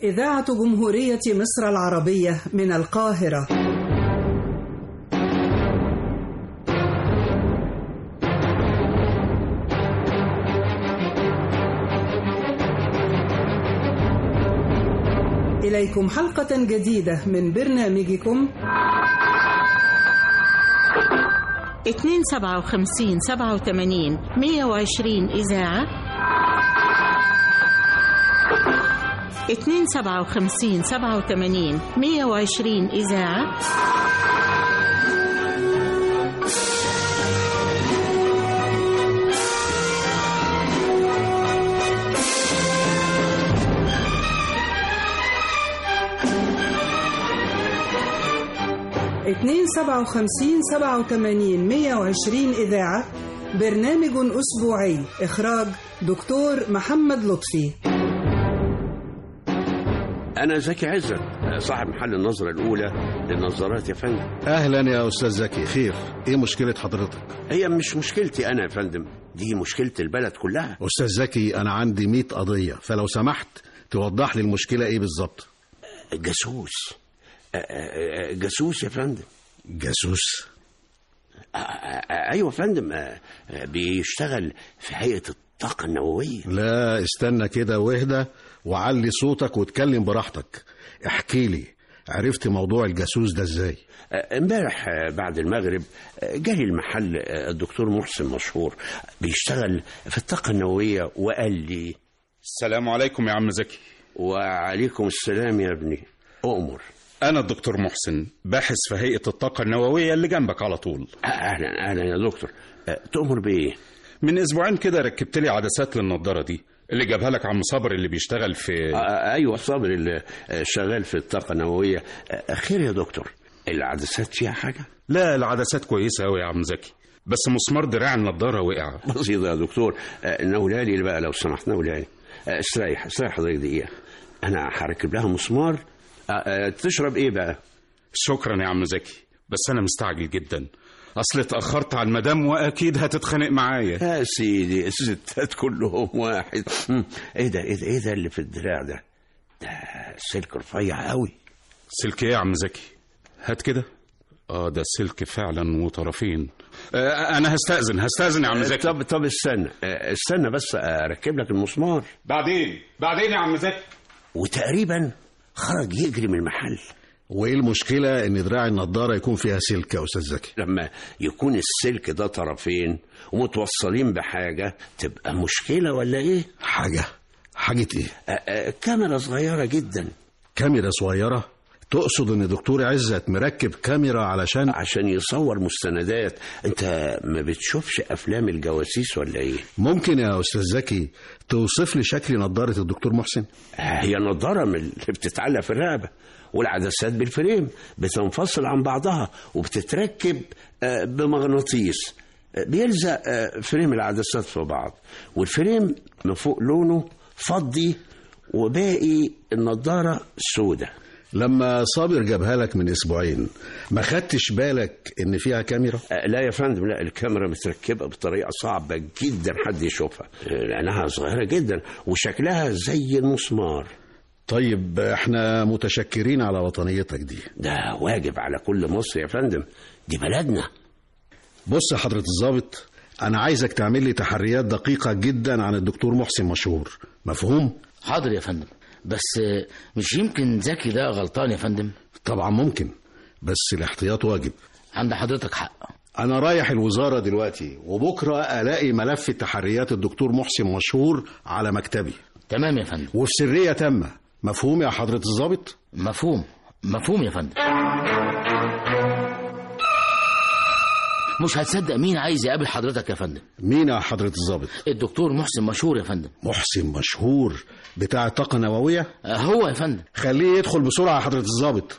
إذاعة جمهورية مصر العربية من القاهرة إليكم حلقة جديدة من برنامجكم 257 87 120 إذاعة 257 87 120 إذاعة اتنين سبعة وخمسين سبعة وتمانين مية وعشرين إذاعة برنامج أسبوعي إخراج دكتور محمد لطفي أنا زكي عزت صاحب محل النظرة الأولى للنظارات يا فندم اهلا يا استاذ زكي خير ايه مشكله حضرتك هي مش مشكلتي أنا يا فندم دي مشكلة البلد كلها استاذ زكي انا عندي 100 قضيه فلو سمحت توضح لي المشكله ايه بالظبط جاسوس أ- أ- أ- جاسوس يا فندم جاسوس أ- أ- أيوة يا فندم أ- أ- بيشتغل في هيئة الطاقة النووية لا استنى كده واهدى وعلي صوتك واتكلم براحتك احكي لي عرفت موضوع الجاسوس ده ازاي أ- امبارح أ، بعد المغرب أ، جالي المحل أ، الدكتور محسن مشهور بيشتغل في الطاقة النووية وقال لي السلام عليكم يا عم زكي وعليكم السلام يا ابني أؤمر أنا الدكتور محسن باحث في هيئة الطاقة النووية اللي جنبك على طول أهلا أهلا يا دكتور أ، تؤمر بإيه؟ من أسبوعين كده ركبت لي عدسات للنضارة دي اللي جابها لك عم صابر اللي بيشتغل في آه، ايوه صابر اللي آه، شغال في الطاقه النوويه آه، خير يا دكتور العدسات فيها حاجه لا العدسات كويسة أوي يا عم زكي بس مسمار دراع النضارة وقع بسيطه يا دكتور آه، نولالي بقى لو سمحت نولالي آه، استريح استريح حضرتك دقيقه انا هركب لها مسمار آه، آه، تشرب ايه بقى شكرا يا عم زكي بس أنا مستعجل جدا أصل اتأخرت على المدام وأكيد هتتخانق معايا يا سيدي الستات كلهم واحد مم، ايه ده ايه ده ايه ده اللي في الدراع ده ده سلك رفيع قوي سلك إيه يا عم زكي هات كده اه ده سلك فعلا وطرفين آه انا هستأذن هستأذن يا عم زكي طب طب استنى آه، استنى بس اركب لك المسمار بعدين بعدين يا عم زكي وتقريبا خرج يجري من المحل وايه المشكله ان دراع النضاره يكون فيها سلك يا استاذ زكي لما يكون السلك ده طرفين ومتوصلين بحاجة تبقى مشكلة ولا ايه؟ حاجه حاجه ايه آه، آه، كاميرا صغيرة جدا كاميرا صغيره تقصد ان دكتور عزت مركب كاميرا علشان عشان يصور مستندات انت ما بتشوفش افلام الجواسيس ولا ايه؟ ممكن يا استاذ زكي توصف لي شكل نضاره الدكتور محسن آه، هي نظارة من اللي بتتعلق في الرقبة والعدسات بالفريم بتنفصل عن بعضها وبتتركب آه، بمغناطيس آه، بيلزق آه، فريم العدسات في بعض والفريم من فوق لونه فضي وباقي النضارة سودة لما صابر جابها لك من اسبوعين ما خدتش بالك ان فيها كاميرا آه، لا يا فندم لا الكاميرا متركبة بطريقة صعبة جدا حد يشوفها آه، لأنها صغيرة جدا وشكلها زي المسمار طيب احنا متشكرين على وطنيتك دي ده واجب على كل مصري يا فندم دي بلدنا بص يا حضرة الضابط انا عايزك تعمل لي تحريات دقيقة جدا عن الدكتور محسن مشهور مفهوم حاضر يا فندم بس آه، مش يمكن زكي ده غلطان يا فندم طبعا ممكن بس الاحتياط واجب عند حضرتك حق انا رايح الوزارة دلوقتي وبكرة الاقي ملف تحريات الدكتور محسن مشهور على مكتبي تمام يا فندم وفي سرية تامة مفهوم يا حضرة الضابط مفهوم مفهوم يا فندم مش هتصدق مين عايز يقابل حضرتك يا فندم مين يا حضرة الضابط الدكتور محسن مشهور يا فندم محسن مشهور بتاع الطاقة النووية آه، هو يا فندم خليه يدخل بسرعة يا حضرة الضابط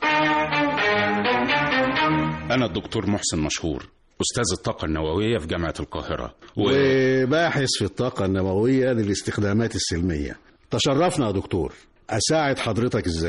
أنا الدكتور محسن مشهور أستاذ الطاقة النووية في جامعة القاهرة و... وباحث في الطاقة النووية للاستخدامات السلمية تشرفنا يا دكتور أساعد حضرتك إزاي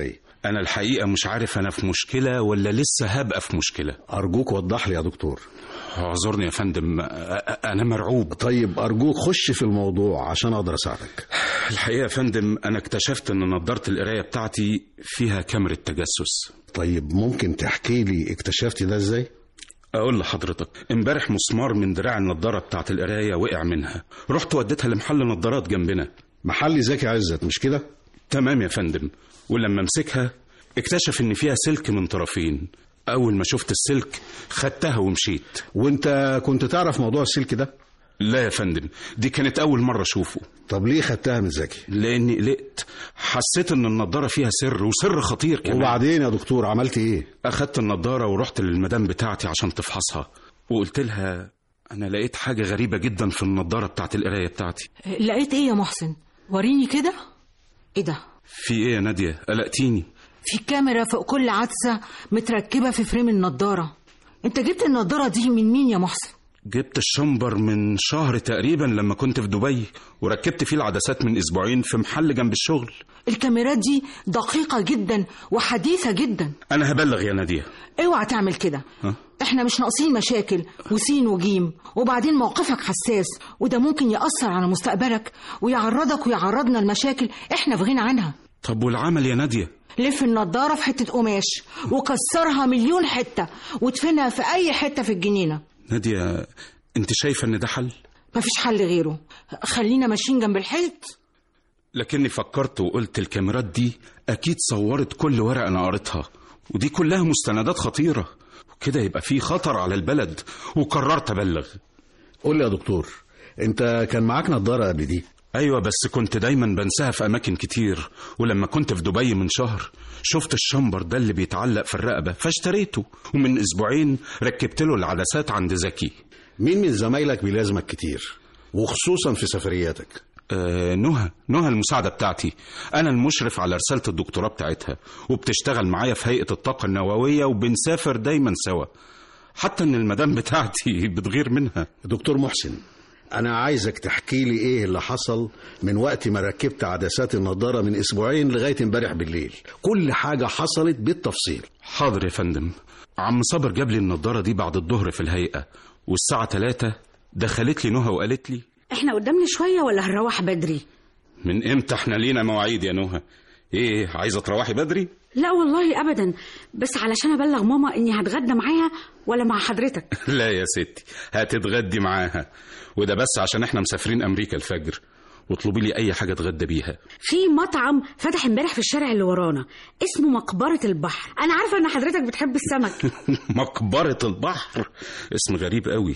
انا الحقيقه مش عارف انا في مشكله ولا لسه هبقى في مشكله ارجوك وضح لي يا دكتور اعذرني يا فندم أ- أ- انا مرعوب طيب ارجوك خش في الموضوع عشان اقدر اساعدك الحقيقه يا فندم انا اكتشفت ان نضاره القرايه بتاعتي فيها كاميرا تجسس طيب ممكن تحكي لي اكتشفتي ده ازاي اقول لحضرتك امبارح مسمار من دراع النضاره بتاعت القرايه وقع منها رحت وديتها لمحل نضارات جنبنا محل زكي عزت مش كده تمام يا فندم ولما امسكها اكتشف ان فيها سلك من طرفين اول ما شفت السلك خدتها ومشيت وانت كنت تعرف موضوع السلك ده لا يا فندم دي كانت اول مره اشوفه طب ليه خدتها من زكي لاني قلقت حسيت ان النضاره فيها سر وسر خطير كمان وبعدين يا دكتور عملت ايه اخدت النضاره ورحت للمدام بتاعتي عشان تفحصها وقلت لها انا لقيت حاجه غريبه جدا في النضاره بتاعت القرايه بتاعتي لقيت ايه يا محسن وريني كده ايه ده في ايه يا ناديه قلقتيني في كاميرا فوق كل عدسة متركبة في فريم النضارة انت جبت النضارة دي من مين يا محسن جبت الشمبر من شهر تقريبا لما كنت في دبي وركبت فيه العدسات من اسبوعين في محل جنب الشغل الكاميرات دي دقيقة جدا وحديثة جدا انا هبلغ يا ناديه اوعى تعمل كده ها؟ احنا مش ناقصين مشاكل وسين وجيم وبعدين موقفك حساس وده ممكن يأثر على مستقبلك ويعرضك ويعرضنا لمشاكل احنا في غنى عنها طب والعمل يا ناديه لف النضارة في حتة قماش وكسرها مليون حتة وادفنها في أي حتة في الجنينة ناديه انت شايفه ان ده حل مفيش حل غيره خلينا ماشيين جنب الحيط لكني فكرت وقلت الكاميرات دي اكيد صورت كل ورقه انا قريتها ودي كلها مستندات خطيره وكده يبقى في خطر على البلد وقررت ابلغ قول لي يا دكتور انت كان معاك نضاره قبل دي ايوه بس كنت دايما بنساها في اماكن كتير ولما كنت في دبي من شهر شفت الشمبر ده اللي بيتعلق في الرقبه فاشتريته ومن اسبوعين ركبت له العدسات عند زكي مين من زمايلك بيلازمك كتير وخصوصا في سفرياتك آه نهى نهى المساعدة بتاعتي أنا المشرف على رسالة الدكتوراه بتاعتها وبتشتغل معايا في هيئة الطاقة النووية وبنسافر دايما سوا حتى إن المدام بتاعتي بتغير منها دكتور محسن انا عايزك تحكي لي ايه اللي حصل من وقت ما ركبت عدسات النضاره من اسبوعين لغايه امبارح بالليل كل حاجه حصلت بالتفصيل حاضر يا فندم عم صابر جاب لي النضارة دي بعد الظهر في الهيئة والساعة 3 دخلت لي نهى وقالت لي احنا قدامنا شوية ولا هنروح بدري من امتى احنا لينا مواعيد يا نهى ايه عايزة تروحي بدري لا والله ابدا بس علشان ابلغ ماما اني هتغدى معاها ولا مع حضرتك لا يا ستي هتتغدي معاها وده بس عشان احنا مسافرين امريكا الفجر واطلبي لي اي حاجه اتغدى بيها في مطعم فتح امبارح في الشارع اللي ورانا اسمه مقبرة البحر انا عارفة ان حضرتك بتحب السمك مقبره البحر اسم غريب قوي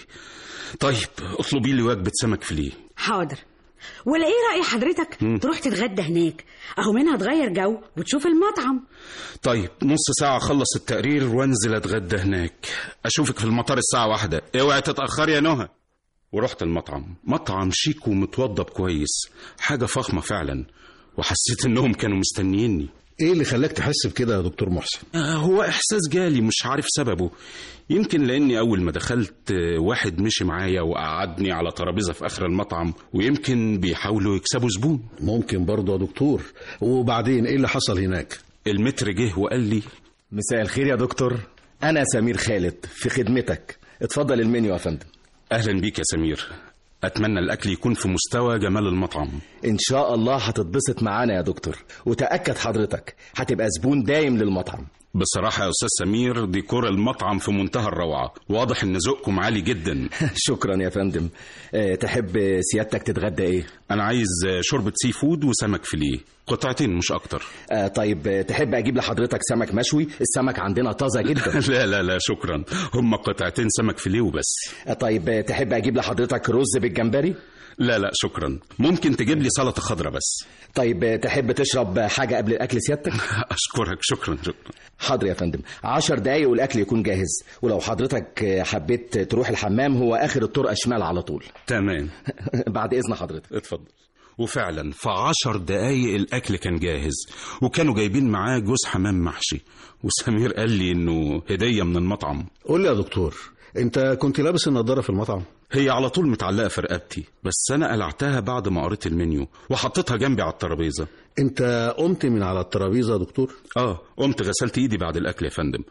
طيب اطلبي لي وجبه سمك فيليه حاضر ولا ايه رأي حضرتك تروح تتغدى هناك اهو منها تغير جو وتشوف المطعم طيب نص ساعه اخلص التقرير وانزل اتغدى هناك اشوفك في المطار الساعه واحدة اوعي تتاخري يا نهى ورحت المطعم مطعم شيك ومتوضب كويس حاجه فخمه فعلا وحسيت انهم كانوا مستنييني ايه اللي خلاك تحس بكده يا دكتور محسن آه، هو احساس جالي مش عارف سببه يمكن لاني اول ما دخلت آه، واحد مشي معايا وقعدني على ترابيزه في اخر المطعم ويمكن بيحاولوا يكسبوا زبون ممكن برضه يا دكتور وبعدين ايه اللي حصل هناك المتر جه وقال لي مساء الخير يا دكتور أنا سمير خالد في خدمتك اتفضل المنيو يا فندم اهلا بيك يا سمير اتمنى الاكل يكون في مستوى جمال المطعم إن شاء الله هتتبسط معانا يا دكتور وتأكد حضرتك هتبقى زبون دايم للمطعم بصراحه يا استاذ سمير ديكور المطعم في منتهى الروعه واضح ان ذوقكم عالي جدا شكرا يا فندم أه تحب سيادتك تتغدى ايه انا عايز آه، شوربه سي فود وسمك فيليه قطعتين مش اكتر أه طيب آه، تحب اجيب لحضرتك سمك مشوي السمك عندنا طازه جدا لا لا لا شكرا هم قطعتين سمك فيليه وبس أه طيب آه، تحب اجيب لحضرتك رز بالجمبري لا لا شكرا ممكن تجيب لي سلطه خضراء بس طيب آه، تحب تشرب حاجه قبل الاكل سيادتك اشكرك شكرا شكرا حاضر يا فندم عشر دقايق والاكل يكون جاهز ولو حضرتك آه، حبيت تروح الحمام هو اخر الطرقه شمال على طول تمام بعد اذن حضرتك اتفضل وفعلا في عشر دقايق الأكل كان جاهز وكانوا جايبين معاه جوز حمام محشي وسمير قال لي إنه هدية من المطعم قول لي يا دكتور انت كنت لابس النضاره في المطعم هي على طول متعلقة في رقبتي بس أنا قلعتها بعد ما قريت المنيو وحطيتها جنبي على الترابيزة انت قمت من على الترابيزه يا دكتور اه قمت غسلت ايدي بعد الاكل يا فندم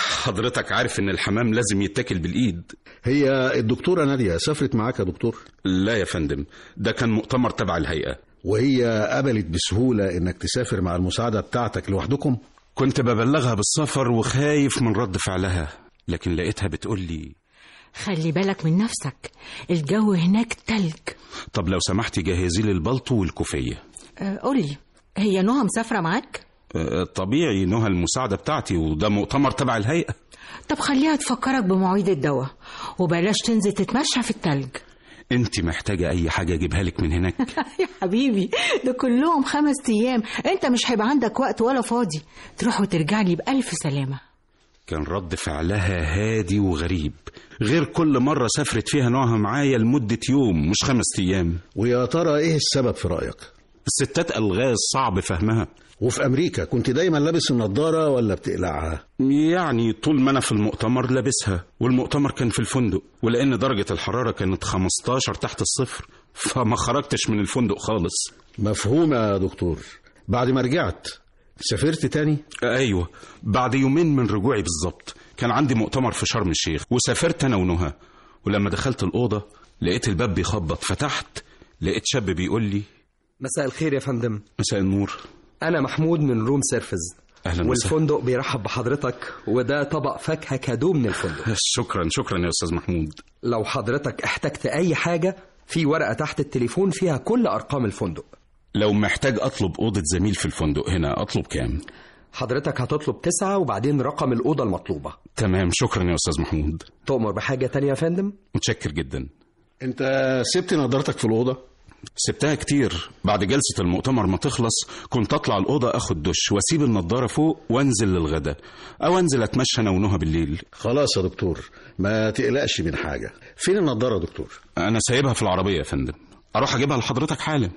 حضرتك عارف ان الحمام لازم يتاكل بالايد هي الدكتوره ناديه سافرت معاك يا دكتور لا يا فندم ده كان مؤتمر تبع الهيئة وهي قبلت بسهوله انك تسافر مع المساعده بتاعتك لوحدكم كنت ببلغها بالسفر وخايف من رد فعلها لكن لقيتها بتقول لي خلي بالك من نفسك الجو هناك تلج طب لو سمحتي جهزي لي البلطو والكوفية أه قولي هي نهى مسافرة معاك؟ آه، طبيعي نهى المساعدة بتاعتي وده مؤتمر تبع الهيئة طب خليها تفكرك بمواعيد الدواء وبلاش تنزل تتمشى في التلج انت محتاجة اي حاجة اجيبها لك من هناك يا حبيبي ده كلهم خمس ايام انت مش هيبقى عندك وقت ولا فاضي تروح وترجع لي بألف سلامة كان رد فعلها هادي وغريب غير كل مرة سافرت فيها نوعها معايا لمدة يوم مش خمس أيام ويا ترى ايه السبب في رايك الستات ألغاز صعب فهمها وفي امريكا كنت دايما لابس النضاره ولا بتقلعها يعني طول ما أنا في المؤتمر لابسها والمؤتمر كان في الفندق ولأن درجة الحرارة كانت 15 تحت الصفر فما خرجتش من الفندق خالص مفهوم يا دكتور بعد ما رجعت سافرت تاني أيوة بعد يومين من رجوعي بالظبط كان عندي مؤتمر في شرم الشيخ وسافرت أنا ونهى ولما دخلت الأوضة لقيت الباب بيخبط فتحت لقيت شاب بيقول لي مساء الخير يا فندم مساء النور أنا محمود من روم سيرفز أهلا وسهلا والفندق بيرحب بحضرتك وده طبق فاكهة كادو من الفندق شكرا شكرا يا أستاذ محمود لو حضرتك احتجت أي حاجة في ورقة تحت التليفون فيها كل أرقام الفندق لو محتاج أطلب أوضة زميل في الفندق هنا أطلب كام؟ حضرتك هتطلب تسعة وبعدين رقم الأوضة المطلوبة تمام شكرا يا أستاذ محمود تؤمر بحاجة تانية يا فندم؟ متشكر جدا انت سبت نضارتك في الاوضه سبتها كتير بعد جلسة المؤتمر ما تخلص كنت أطلع الأوضة أخد دش وأسيب النضارة فوق وأنزل للغدا أو أنزل أتمشى أنا ونهى بالليل خلاص يا دكتور ما تقلقش من حاجه فين النضاره يا دكتور أنا سايبها في العربية يا فندم أروح أجيبها لحضرتك حالا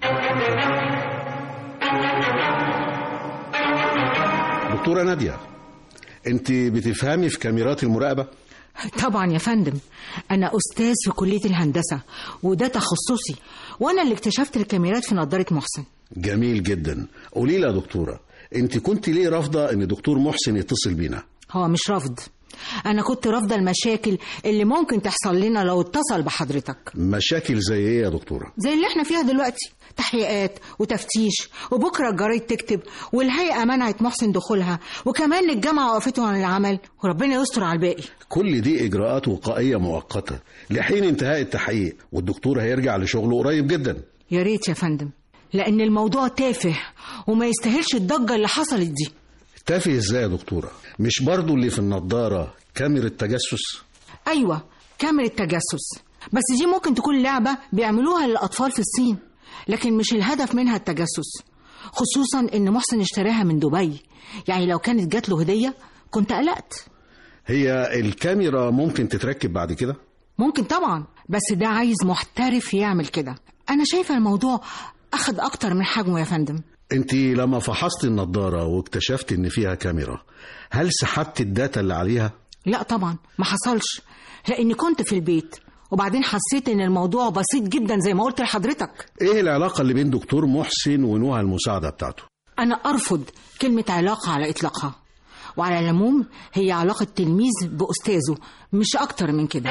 دكتوره ناديه انت بتفهمي في كاميرات المراقبه طبعا يا فندم أنا أستاذ في كلية الهندسة وده تخصصي وأنا اللي اكتشفت الكاميرات في نضارة محسن جميل جدا قولي لي يا دكتوره انت كنت ليه رافضه ان دكتور محسن يتصل بينا هو مش رفض أنا كنت رافضة المشاكل اللي ممكن تحصل لنا لو اتصل بحضرتك مشاكل زي ايه يا دكتوره زي اللي احنا فيها دلوقتي تحقيقات وتفتيش وبكرة الجرايد تكتب والهيئة منعت محسن دخولها وكمان الجامعة وقفته عن العمل وربنا يستر على الباقي كل دي اجراءات وقائيه مؤقته لحين انتهاء التحقيق والدكتور هيرجع لشغله قريب جدا يا ريت يا فندم لأن الموضوع تافه وما يستاهلش الضجة اللي حصلت دي تافه ازاي يا دكتوره مش برضو اللي في النضاره كاميرا تجسس أيوة كاميرا تجسس بس دي ممكن تكون لعبة بيعملوها للأطفال في الصين لكن مش الهدف منها التجسس خصوصا إن محسن اشتراها من دبي يعني لو كانت جات له هدية كنت قلقت هي الكاميرا ممكن تتركب بعد كده ممكن طبعا بس ده عايز محترف يعمل كده أنا شايفة الموضوع أخد أكتر من حجمه يا فندم انت لما فحصت النضاره واكتشفت ان فيها كاميرا هل سحبت الداتا اللي عليها لا طبعا ما حصلش لأني كنت في البيت وبعدين حسيت إن الموضوع بسيط جدا زي ما قلت لحضرتك ايه العلاقه اللي بين دكتور محسن ونوها المساعده بتاعته أنا أرفض كلمة علاقة على إطلاقها وعلى العموم هي علاقة تلميذ بأستاذه مش أكتر من كده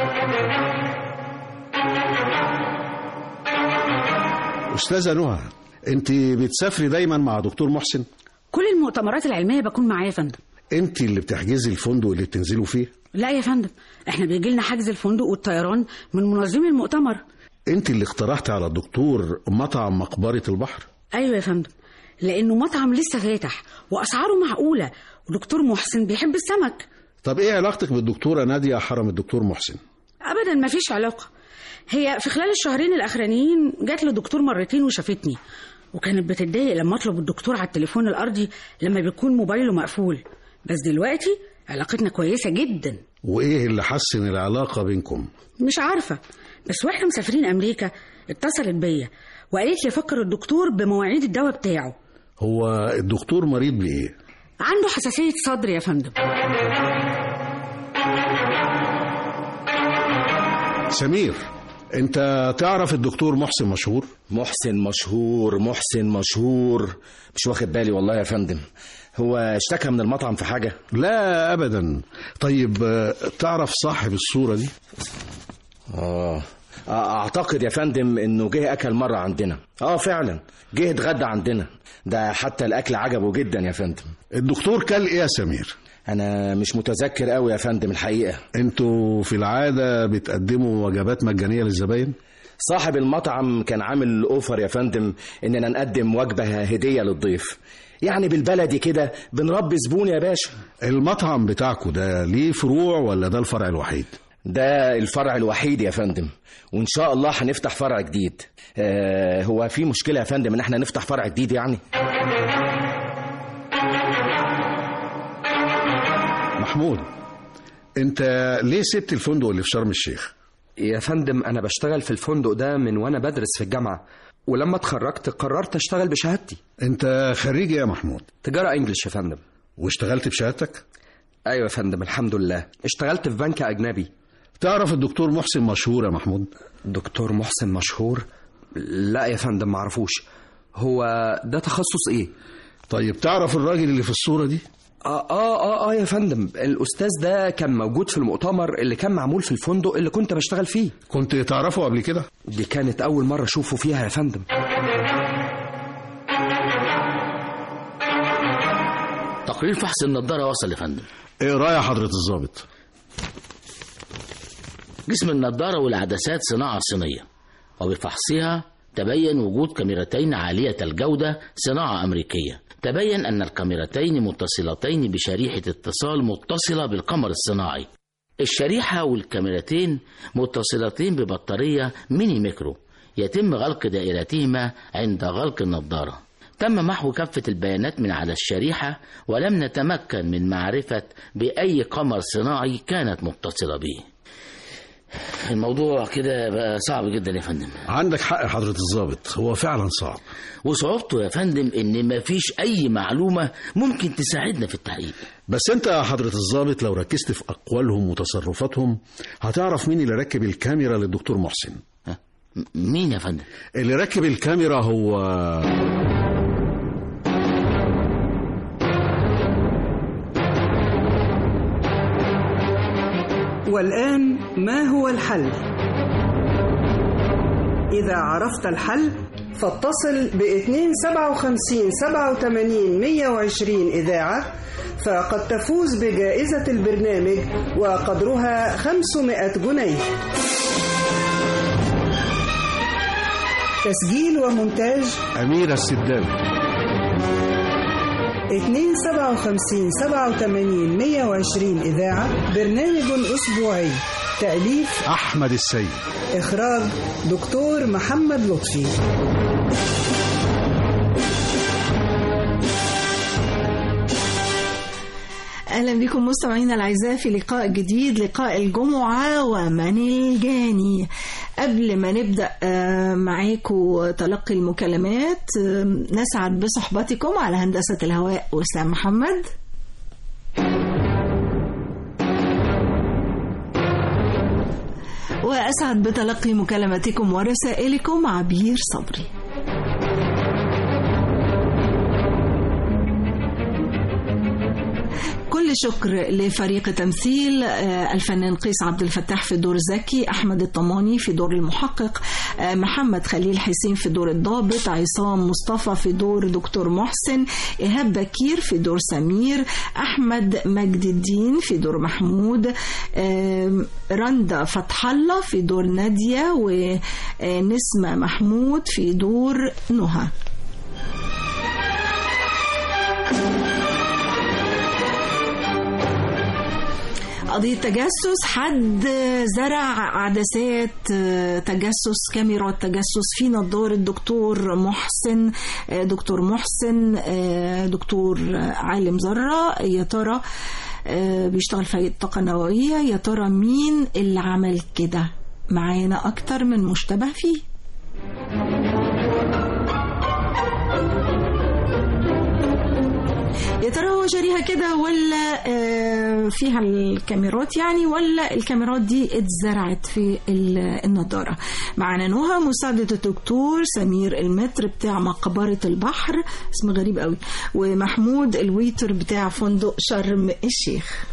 استاذه نهى انت بتسافري دايما مع دكتور محسن كل المؤتمرات العلمية بكون معايا يا فندم انت اللي بتحجزي الفندق اللي بتنزلوا فيه لا يا فندم احنا بيجي لنا حجز الفندق والطيران من منظمي المؤتمر انت اللي اقترحت على الدكتور مطعم مقبره البحر ايوه يا فندم لانه مطعم لسه فاتح واسعاره معقوله ودكتور محسن بيحب السمك طب ايه علاقتك بالدكتوره ناديه حرم الدكتور محسن ابدا ما فيش علاقه هي في خلال الشهرين الاخرانيين جات لدكتور مرتين وشافتني وكانت بتتضايق لما اطلب الدكتور على التليفون الارضي لما بيكون موبايله مقفول بس دلوقتي علاقتنا كويسه جدا وايه اللي حسن العلاقه بينكم مش عارفه بس واحنا مسافرين امريكا اتصلت بيا وقالت لي افكر الدكتور بمواعيد الدواء بتاعه هو الدكتور مريض بايه عنده حساسيه صدر يا فندم سمير انت تعرف الدكتور محسن مشهور محسن مشهور محسن مشهور مش واخد بالي والله يا فندم هو اشتكى من المطعم في حاجة لا ابدا طيب آه، تعرف صاحب الصورة دي اه اعتقد يا فندم انه جه اكل مرة عندنا اه فعلا جه اتغدى عندنا ده حتى الاكل عجبه جدا يا فندم الدكتور كل ايه يا سمير انا مش متذكر قوي يا فندم الحقيقة انتوا في العادة بتقدموا وجبات مجانية للزباين صاحب المطعم كان عامل اوفر يا فندم اننا نقدم وجبة هدية للضيف يعني بالبلدي كده بنربي زبون يا باشا المطعم بتاعكوا ده ليه فروع ولا ده الفرع الوحيد ده الفرع الوحيد يا فندم وان شاء الله هنفتح فرع جديد آه هو في مشكلة يا فندم ان احنا نفتح فرع جديد يعني محمود انت ليه سبت الفندق اللي في شرم الشيخ يا فندم أنا بشتغل في الفندق ده من وأنا بدرس في الجامعة ولما اتخرجت قررت أشتغل بشهادتي انت خريج ايه يا محمود تجارة إنجلش يا فندم واشتغلت بشهادتك أيوة يا فندم الحمد لله اشتغلت في بنك أجنبي تعرف الدكتور محسن مشهور يا محمود دكتور محسن مشهور لا يا فندم معرفوش هو ده تخصص ايه طيب تعرف الراجل اللي في الصورة دي آه, اه اه اه يا فندم الاستاذ ده كان موجود في المؤتمر اللي كان معمول في الفندق اللي كنت بشتغل فيه كنت تعرفه قبل كده دي كانت اول مره اشوفه فيها يا فندم تقرير فحص النضارة وصل يا فندم ايه رأي حضرة الضابط جسم النضارة والعدسات صناعة صينية وبفحصها تبين وجود كاميرتين عالية الجودة صناعة أمريكية تبين أن الكاميرتين متصلتين بشريحة اتصال متصلة بالقمر الصناعي الشريحة والكاميرتين متصلتين ببطارية ميني ميكرو يتم غلق دائرتهما عند غلق النظارة تم محو كافة البيانات من على الشريحة ولم نتمكن من معرفة بأي قمر صناعي كانت متصلة به الموضوع كده بقى صعب جدا يا فندم عندك حق حضرة الضابط هو فعلا صعب وصعوبته يا فندم ان مفيش اي معلومة ممكن تساعدنا في التحقيق بس انت يا حضرة الضابط لو ركزت في اقوالهم وتصرفاتهم هتعرف مين اللي ركب الكاميرا للدكتور محسن م- مين يا فندم اللي ركب الكاميرا هو والآن ما هو الحل؟ إذا عرفت الحل فاتصل ب 257 87 120 إذاعة فقد تفوز بجائزة البرنامج وقدرها 500 جنيه تسجيل ومونتاج أميرة السداوي 257 87 120 إذاعة برنامج أسبوعي تأليف أحمد السيد إخراج دكتور محمد لطفي اهلا بكم مستمعينا الاعزاء في لقاء جديد لقاء الجمعه ومن الجاني قبل ما نبدا آه، معاكم تلقي المكالمات آه، نسعد بصحبتكم على هندسه الهواء وسام محمد واسعد بتلقي مكالماتكم ورسائلكم عبير صبري كل شكر لفريق تمثيل آه، الفنان قيس عبد الفتاح في دور زكي أحمد الطماني في دور المحقق آه، محمد خليل حسين في دور الضابط عصام مصطفى في دور دكتور محسن إيهاب بكير في دور سمير أحمد مجد الدين في دور محمود آم، رندا فتح الله في دور نادية ونسمة محمود في دور نهى قضية تجسس حد زرع عدسات آه، تجسس كاميرا تجسس في نظارة دكتور محسن آه، دكتور محسن آه، دكتور آه، عالم ذرة يا ترى آه، بيشتغل في هيئة الطاقة النووية يا ترى مين اللي عمل كده معانا أكتر من مشتبه فيه يا ترى هو شاريها كده ولا آه، فيها الكاميرات يعني ولا الكاميرات دي اتزرعت في ال- النضارة معنا نهى مساعدة الدكتور سمير المتر بتاع مقبرة البحر اسم غريب قوي ومحمود الويتر بتاع فندق شرم الشيخ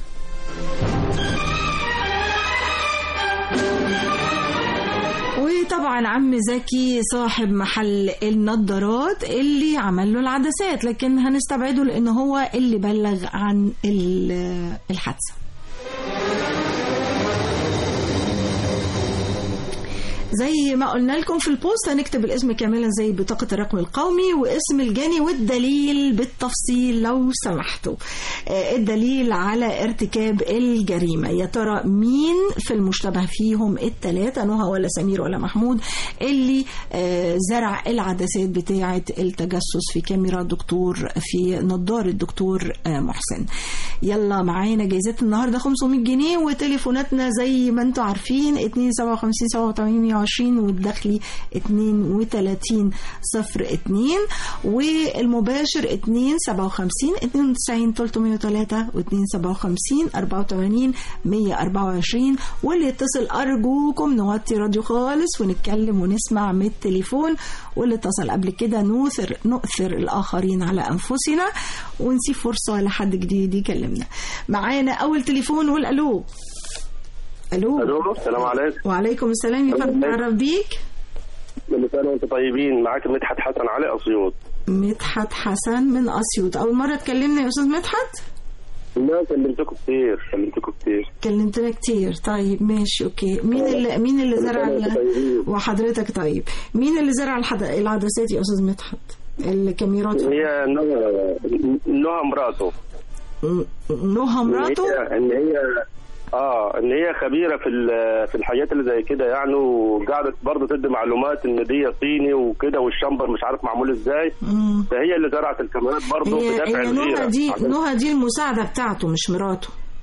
وطبعا عم زكي صاحب محل النضارات اللي عمل له العدسات لكن هنستبعده لان هو اللي بلغ عن ال- الحادثه زي ما قلنا لكم في البوست هنكتب الاسم كاملا زي بطاقة الرقم القومي واسم الجاني والدليل بالتفصيل لو سمحتوا آه، الدليل على ارتكاب الجريمة يا ترى مين في المشتبه فيهم التلاتة نهى ولا سمير ولا محمود اللي آه، زرع العدسات بتاعة التجسس في كاميرا دكتور في نظارة الدكتور آه، محسن يلا معانا جايزات النهاردة 500 جنيه وتليفوناتنا زي ما انتم عارفين 257 87 120 والداخلي 32 02 والمباشر 2 57 92 303 و 2 57 84 124 واللي يتصل أرجوكم نوطي راديو خالص ونتكلم ونسمع من التليفون واللي اتصل قبل كده نؤثر نؤثر الآخرين على أنفسنا ونسيب فرصة لحد جديد يكلمنا معانا أول تليفون والألو ألو الو السلام عليكم وعليكم السلام يا فندم نعرف بيك كل سنه وانتم طيبين معاك مدحت حسن علي اسيوط مدحت حسن من أسيوط أول مرة اتكلمنا يا أستاذ مدحت لا كلمتكم كتير كلمتكم كتير كلمتنا كتير طيب ماشي اوكي مين اللي مين اللي زرع ال- وحضرتك طيب مين اللي زرع الحد... العدسات يا استاذ مدحت الكاميرات هي نهى نهى مراته نهى مراته ان هي ان هي اه ان هي خبيره في ال- في الحاجات اللي زي كده يعني وقعدت برضه تدي معلومات ان دي صيني وكده والشمبر مش عارف معمول ازاي مم. فهي اللي زرعت الكاميرات برضه هي بدافع هي الغيره نهى دي عشان- نهى دي المساعده بتاعته مش مراته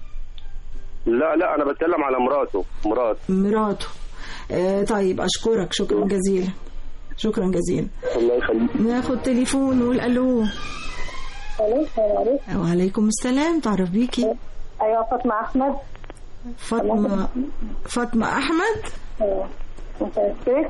لا لا انا بتكلم على مراته مرات مراته آه طيب اشكرك شكرا جزيلا شكرا جزيلا الله يخليك ناخد تليفون ونقول الو الو السلام عليكم وعليكم السلام تعرف بيكي ايوه فاطمه احمد فاطمه فاطمه احمد ايوه متأكد؟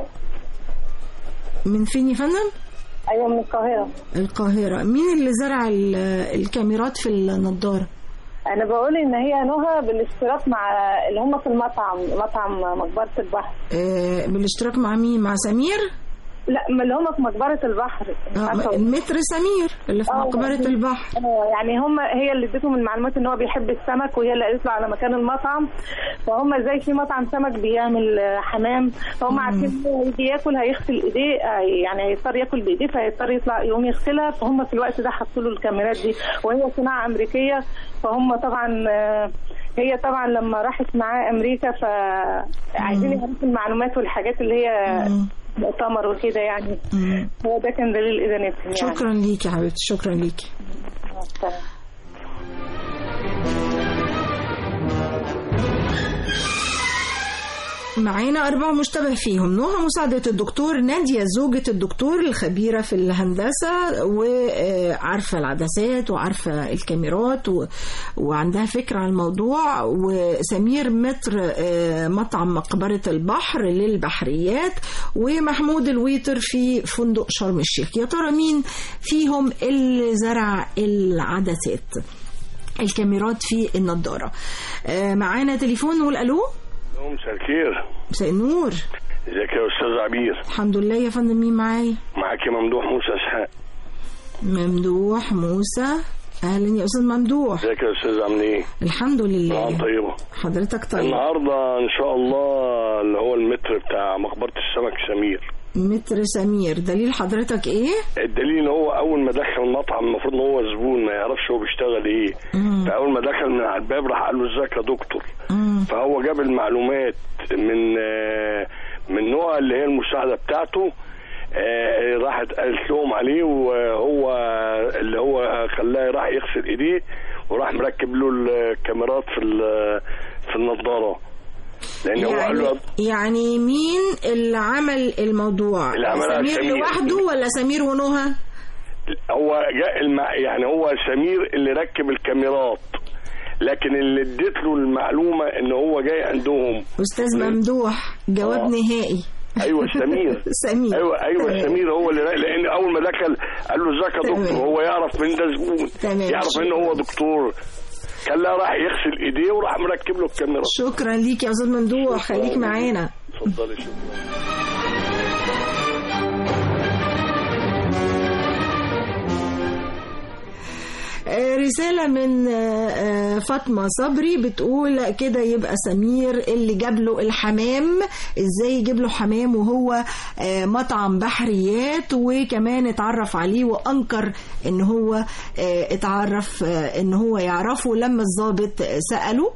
من فين يا فندم ايوه من القاهره القاهرة مين اللي زرع ال- الكاميرات في النضارة انا بقول ان هي نهى بالاشتراك مع اللي هم في المطعم مطعم مقبره البحر آه بالاشتراك مع مين مع سمير لا ما اللي هم في مقبره البحر آه المتر سمير اللي في آه، مقبرة البحر اه يعني هم هي اللي اديتهم المعلومات ان هو بيحب السمك وهي اللي قالت له على مكان المطعم فهم زي في مطعم سمك بيعمل آه، حمام فهم عارفين إن هو يجي ياكل هيغسل ايديه آه، يعني هيضطر ياكل بايديه فهيضطر يطلع يقوم يغسلها فهم في الوقت ده حطوا له الكاميرات دي وهي صناعه امريكيه فهم طبعا آه، هي طبعا لما راحت معاه امريكا فعايزين يعرفوا المعلومات والحاجات اللي هي مؤتمر وكده يعني هو ده كان دليل ادانتهم يعني شكرا ليكي يا حبيبتي شكرا ليكي معانا أربعة مشتبه فيهم نهى مساعدة الدكتور نادية زوجة الدكتور الخبيرة في الهندسة وعارفة العدسات وعارفة الكاميرات و... وعندها فكرة عن الموضوع وسمير متر آه، مطعم مقبرة البحر للبحريات ومحمود الويتر في فندق شرم الشيخ يا ترى مين فيهم اللي زرع العدسات الكاميرات في النضارة آه، معانا تليفون نقول ألو مساء الخير مساء النور ازيك يا استاذ عبير الحمد لله يا فندم مين معايا معاك ممدوح موسى اسحاق ممدوح موسى اهلا يا استاذ ممدوح ازيك يا استاذ عامل ايه الحمد لله نعم طيبه حضرتك طيب النهارده ان شاء الله اللي هو المتر بتاع مقبره السمك سمير متر سمير دليل حضرتك ايه الدليل ان هو اول ما دخل المطعم المفروض ان هو زبون ما يعرفش هو بيشتغل ايه مم. فاول ما دخل من على الباب راح قال له ازيك يا دكتور مم. فهو جاب المعلومات من آه، من نوع اللي هي المساعده بتاعته آه، راحت قالت لهم عليه وهو اللي هو خلاه راح يغسل ايديه وراح مركب له الكاميرات في ال- في النضاره لان هو قال يعني له يعني مين اللي عمل الموضوع اللي عملها سمير سمير. لوحده ولا سمير ونهى هو جاء الم... يعني هو سمير اللي ركب الكاميرات لكن اللي اديت له المعلومه ان هو جاي عندهم استاذ ممدوح جواب آه. نهائي ايوه سمير سمير ايوه ايوه تمام. سمير هو اللي لان اول ما دخل قال له ازيك يا تمام. دكتور هو يعرف من ده زبون تمام. يعرف ان هو دكتور كان لا راح يغسل ايديه وراح مركب له الكاميرا شكرا ليك يا استاذ ممدوح خليك معانا اتفضلي شكرا آه، رسالة من آه، آه، فاطمة صبري بتقول كده يبقى سمير اللي جاب له الحمام ازاي يجيب له حمام وهو آه، مطعم بحريات وكمان اتعرف عليه وانكر ان هو آه، اتعرف آه، ان هو يعرفه لما الضابط آه، سأله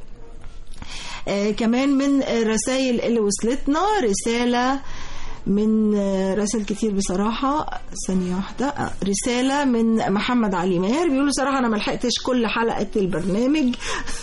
آه، كمان من الرسائل اللي وصلتنا رسالة من آه، رسائل كتير بصراحة ثانية واحدة آه، رسالة من محمد علي ماهر بيقول صراحة أنا ملحقتش كل حلقة البرنامج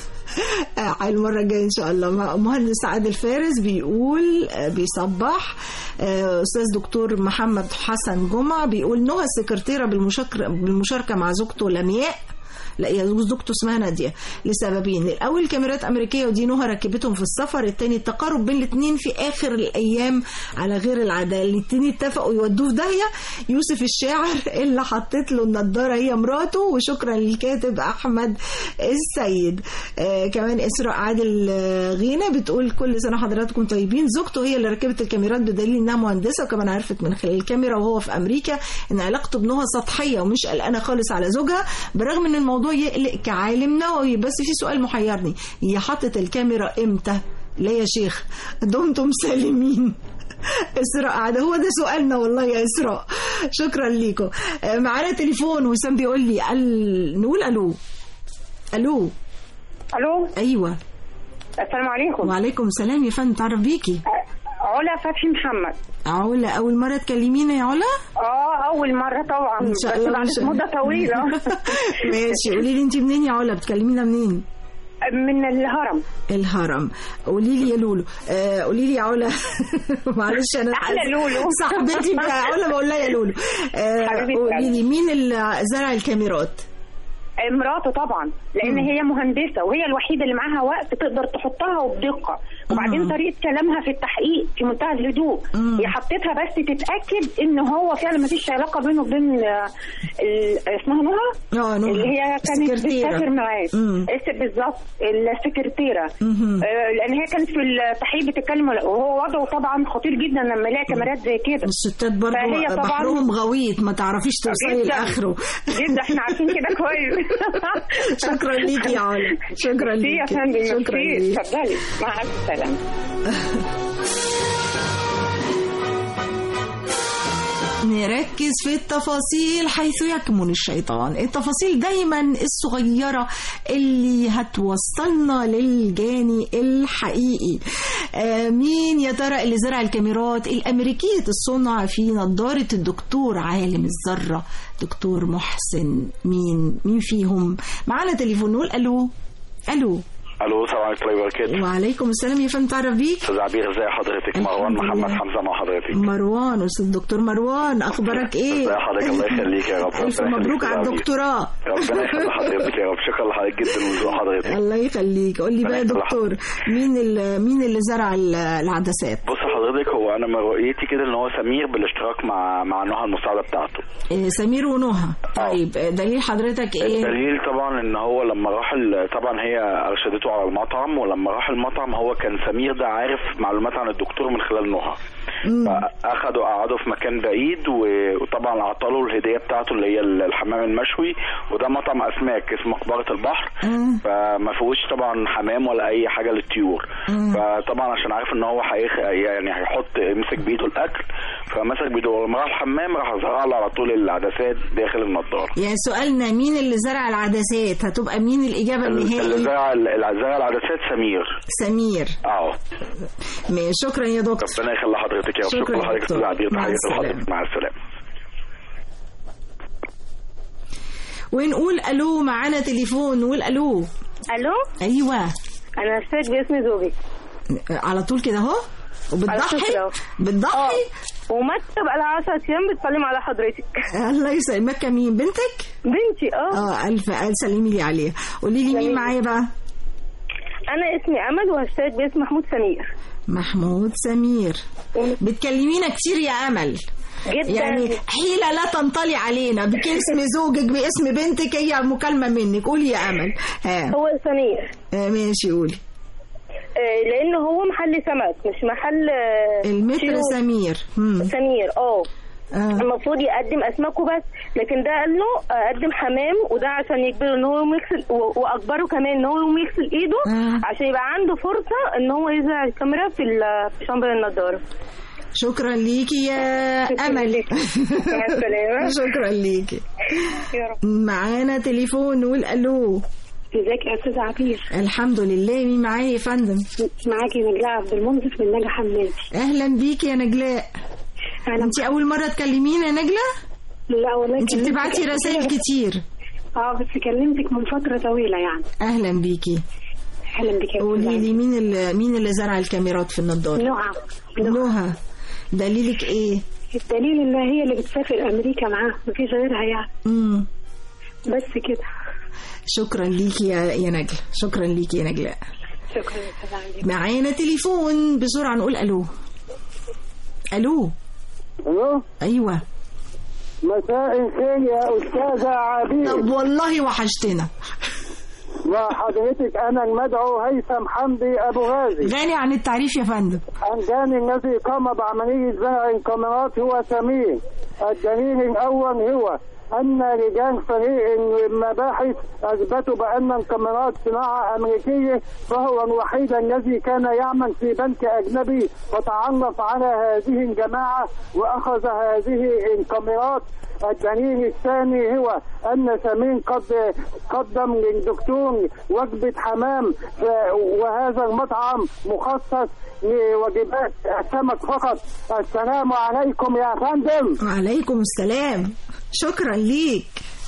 آه، على المرة الجاية إن شاء الله مهندس عادل فارس بيقول آه، بيصبح آه، أستاذ دكتور محمد حسن جمعة بيقول نهى السكرتيرة بالمشاركة بالمشاركة مع زوجته لمياء لا يا زوجته اسمها ناديه لسببين الاول كاميرات امريكيه ودي نهى ركبتهم في السفر الثاني التقارب بين الاثنين في اخر الايام على غير العاده الاثنين اتفقوا يودوه في داهيه يوسف الشاعر اللي حطت له النضاره هي مراته وشكرا للكاتب احمد السيد آه كمان اسراء عادل آه، غينا بتقول كل سنه حضراتكم طيبين زوجته هي اللي ركبت الكاميرات بدليل انها مهندسه وكمان عرفت من خلال الكاميرا وهو في امريكا ان علاقته بنهى سطحيه ومش قلقانه خالص على زوجها برغم ان الموضوع يقلق كعالم نووي بس في سؤال محيرني هي حطت الكاميرا امتى لا يا شيخ دمتم سالمين اسراء قاعده هو ده سؤالنا والله يا اسراء شكرا ليكم آه، معانا تليفون وسام بيقول لي ال... نقول الو الو الو ايوه السلام عليكم وعليكم السلام يا فندم تعرف بيكي علا فتحي محمد علا اول مره تكلمينا يا علا اه اول مره طبعا ان شاء بس الله بعد إن شاء الله. مده طويله ماشي قولي لي انت منين يا علا بتكلمينا منين من الهرم الهرم قولي لي يا لولو آه قولي لي يا علا معلش انا أحلى لولو. صاحبتي بقى علا بقول لها يا لولو آه حبيبتي قولي لي مين اللي زرع الكاميرات مراته طبعا لان هي مهندسه وهي الوحيده اللي معاها وقت تقدر تحطها وبدقه وبعدين طريقه كلامها في التحقيق في منتهى الهدوء هي حطيتها بس تتاكد ان هو فعلا ما فيش علاقه بينه وبين آه، ال- اسمها نهى اه نهى. اللي هي كانت السكرتيرة. بتسافر معاه مم. اس- بالظبط السكرتيره مهم. آه، لان هي كانت في التحقيق بتتكلم وهو وضعه طبعا خطير جدا لما يلاقي كاميرات زي كده الستات برضو فهي طبعا بحرهم غويط ما تعرفيش توصلي جداً. لاخره جدا احنا عارفين كده كويس شكرا ليكي يا علا شكرا ميرسي يا ليكي فندم شكرا ميرسي ليكي اتفضلي مع الف سلامه نركز في التفاصيل حيث يكمن الشيطان التفاصيل دايما الصغيرة اللي هتوصلنا للجاني الحقيقي آه مين يا ترى اللي زرع الكاميرات الأمريكية الصنع في نظارة الدكتور عالم الذرة دكتور محسن مين مين فيهم معانا تليفون نقول ألو ألو الو السلام عليكم ورحمه الله وبركاته وعليكم السلام يا فندم تعرف بيك استاذ عبير ازي حضرتك مروان الحمد محمد لله. حمزه مع حضرتك مروان أستاذ دكتور مروان أخبارك إيه؟ ازي حضرتك الله يخليك يا رب ألف ربنا مبروك يخليك على يا عبير. الدكتوراه ربنا يخلي حضرتك يا رب شكرا لحضرتك جدا وذوق حضرتك الله يخليك قول لي بقى يا ربنا دكتور مين اللي مين اللي زرع ال- العدسات بص حضرتك هو انا من رؤيتي كده ان هو سمير بالاشتراك مع مع نهى المساعده بتاعته إيه، سمير ونهى طيب آه، دليل حضرتك ايه الدليل طبعا ان هو لما راح ال- طبعا هي ارشدته على المطعم ولما راح المطعم هو كان سمير ده عارف معلومات عن الدكتور من خلال نهى فاخده قعده في مكان بعيد و- وطبعا اعطاله الهديه بتاعته اللي هي الحمام المشوي وده مطعم اسماك اسمه مقبره البحر فما فيهوش طبعا حمام ولا اي حاجه للطيور فطبعا عشان عارف ان هو هيخ يعني هيحط يمسك بايده الاكل فمسك بايده ولما راح الحمام راح زرع له على طول العدسات داخل النضاره يعني سؤالنا مين اللي زرع العدسات هتبقى مين الإجابة اللي النهائية زرع اللي زرع العدسات سمير سمير اه ماشي، شكرا يا دكتور ربنا يخلي حضرتك يا رب شكرا شكرا يا لحضرتك دكتور. استاذ عبير مع تحياتي السلامة. لحضرتك مع السلامه ونقول الو معانا تليفون نقول الو الو ايوه انا اشترك باسم زوجي على طول كده اهو على وبتضحي طول كده أهو. بتضحي ومكتب بقى لها 10 ايام بتسلم على حضرتك الله يسلمك مين بنتك بنتي اه اه الف الف سلمي لي عليها قولي لي مين سلمي. معايا بقى انا اسمي امل وهشترك باسم محمود سمير محمود سمير بتكلمينا كتير يا امل جدا يعني حيلة لا تنطلي علينا باسم زوجك باسم بنتك هي مكالمة منك قولي يا أمل ها هو سمير آه ماشي قولي آه، لان هو محل سمك مش محل آه، المتر شيء- سمير مم. سمير اه آه. المفروض يقدم اسماك وبس لكن ده قال له آه، قدم حمام وده عشان يجبره ان هو يقوم يغسل و- واجبره كمان ان هو يقوم يغسل ايده عشان يبقى عنده فرصه ان هو يزرع الكاميرا في ال- في شمبر النضاره شكرا ليكي يا أمل مع السلامة. شكرا ليكي يا رب معانا تليفون نقول ألو ازيك يا استاذ عبير الحمد لله مين معايا يا فندم معاكي نجلاء عبد المنصف من نجا حمادي أهلا بيكي يا نجلاء انت أول مرة تكلمينا يا نجلاء لا والله انت كلمتك بتبعتي قبل رسائل كده. كتير اه بس كلمتك من فتره طويله يعني أهلا بيكي اهلا بك يا قولي لي مين اللي مين اللي زرع الكاميرات في النضاره نهى نهى دليلك ايه الدليل ان هي اللي بتسافر امريكا معاه مفيش غيرها يعني امم بس كده شكرا ليكي يا يا نجلاء شكرا ليكي يا نجلاء شكرا يا استاذ عبير معانا تليفون بسرعه نقول الو الو الو ايوه مساء الخير يا استاذه عبير طب والله وحشتنا مع حضرتك انا المدعو هيثم حمدي ابو غازي غني عن التعريف يا فندم الجاني الذي قام بعمليه زرع الكاميرات هو سمير الدليل الاول هو أن رجال فريق المباحث أثبتوا بأن الكاميرات صناعة أمريكية فهو الوحيد الذي كان يعمل في بنك أجنبي وتعرف على هذه الجماعة وأخذ هذه الكاميرات الدليل الثاني هو أن سمين قد قدم للدكتور وجبة حمام ف- وهذا المطعم مخصص لوجبات السمك فقط السلام عليكم يا فندم وعليكم السلام شكرا ليك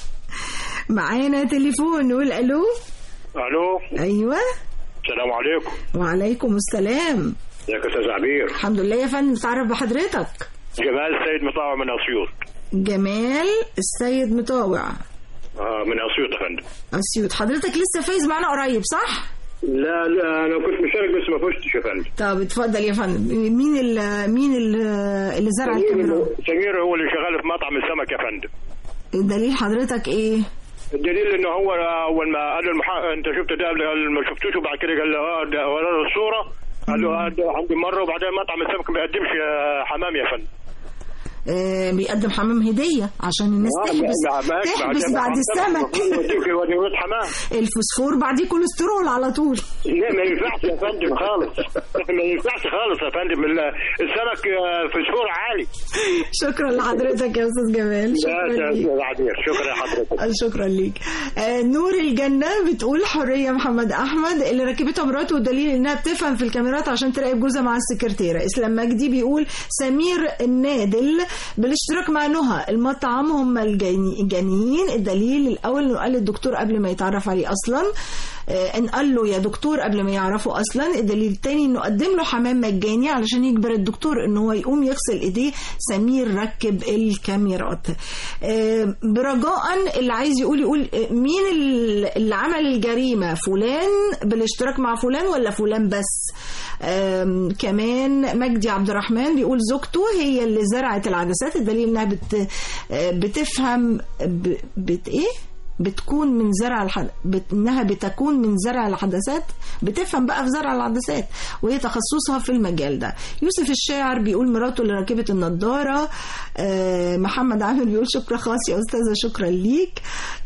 معانا تليفون نقول الو الو ايوه السلام عليكم وعليكم السلام ازيك يا استاذ عبير الحمد لله يا فندم تعرف بحضرتك جمال السيد مطاوع من اسيوط جمال السيد مطاوع آه من اسيوط يا فندم اسيوط حضرتك لسه فايز معانا قريب صح لا لا انا كنت مشارك بس ما فزتش يا فندم طب اتفضل يا فندم مين ال مين ال اللي زرع الكاميرا سمير هو اللي شغال في مطعم السمك يا فندم دليل حضرتك ايه الدليل ان هو اول ما قال له المحا... انت شفت ده قال ما شفتوش وبعد كده قال له اه ده ورا له الصوره قال له اه ده عندي مره وبعدين مطعم السمك ما بيقدمش آه، حمام يا فندم آه بيقدم حمام هدية عشان الناس آه، تحبس لا، ماشي، تحبس بعدين بعد مطعم السمك يوديك يوديك حمام الفوسفور بعديه كوليسترول على طول لا ما ينفعش يا فندم خالص ما ينفعش خالص يا فندم ال- السمك آه، فسفور عالي شكرا لحضرتك يا استاذ جمال شكرا لا ليك يا عبير شكرا لحضرتك شكرا ليك آه نور الجنة بتقول حرية محمد أحمد اللي ركبتها مراته والدليل إنها بتفهم في الكاميرات عشان تراقب جوزها مع السكرتيرة إسلام مجدي بيقول سمير النادل بالاشتراك مع نهى المطعم هم الجاني- الجانيين الدليل الأول إنه قال للدكتور قبل ما يتعرف عليه أصلا آه، ان قال له يا دكتور قبل ما يعرفه اصلا الدليل التاني انه قدم له حمام مجاني علشان يجبر الدكتور ان هو يقوم يغسل ايديه سمير ركب الكاميرات آه، برجاء اللي عايز يقول يقول آه، مين ال- اللي عمل الجريمه فلان بالاشتراك مع فلان ولا فلان بس آم، كمان مجدي عبد الرحمن بيقول زوجته هي اللي زرعت العدسات الدليل انها بت آه، بتفهم ب- بت ايه بتكون من زرع الحد... بت... انها بتكون من زرع الحدثات بتفهم بقى في زرع العدسات وهي تخصصها في المجال ده يوسف الشاعر بيقول مراته اللي ركبت النضاره آه محمد عامر بيقول شكرا خاص يا استاذه شكرا ليك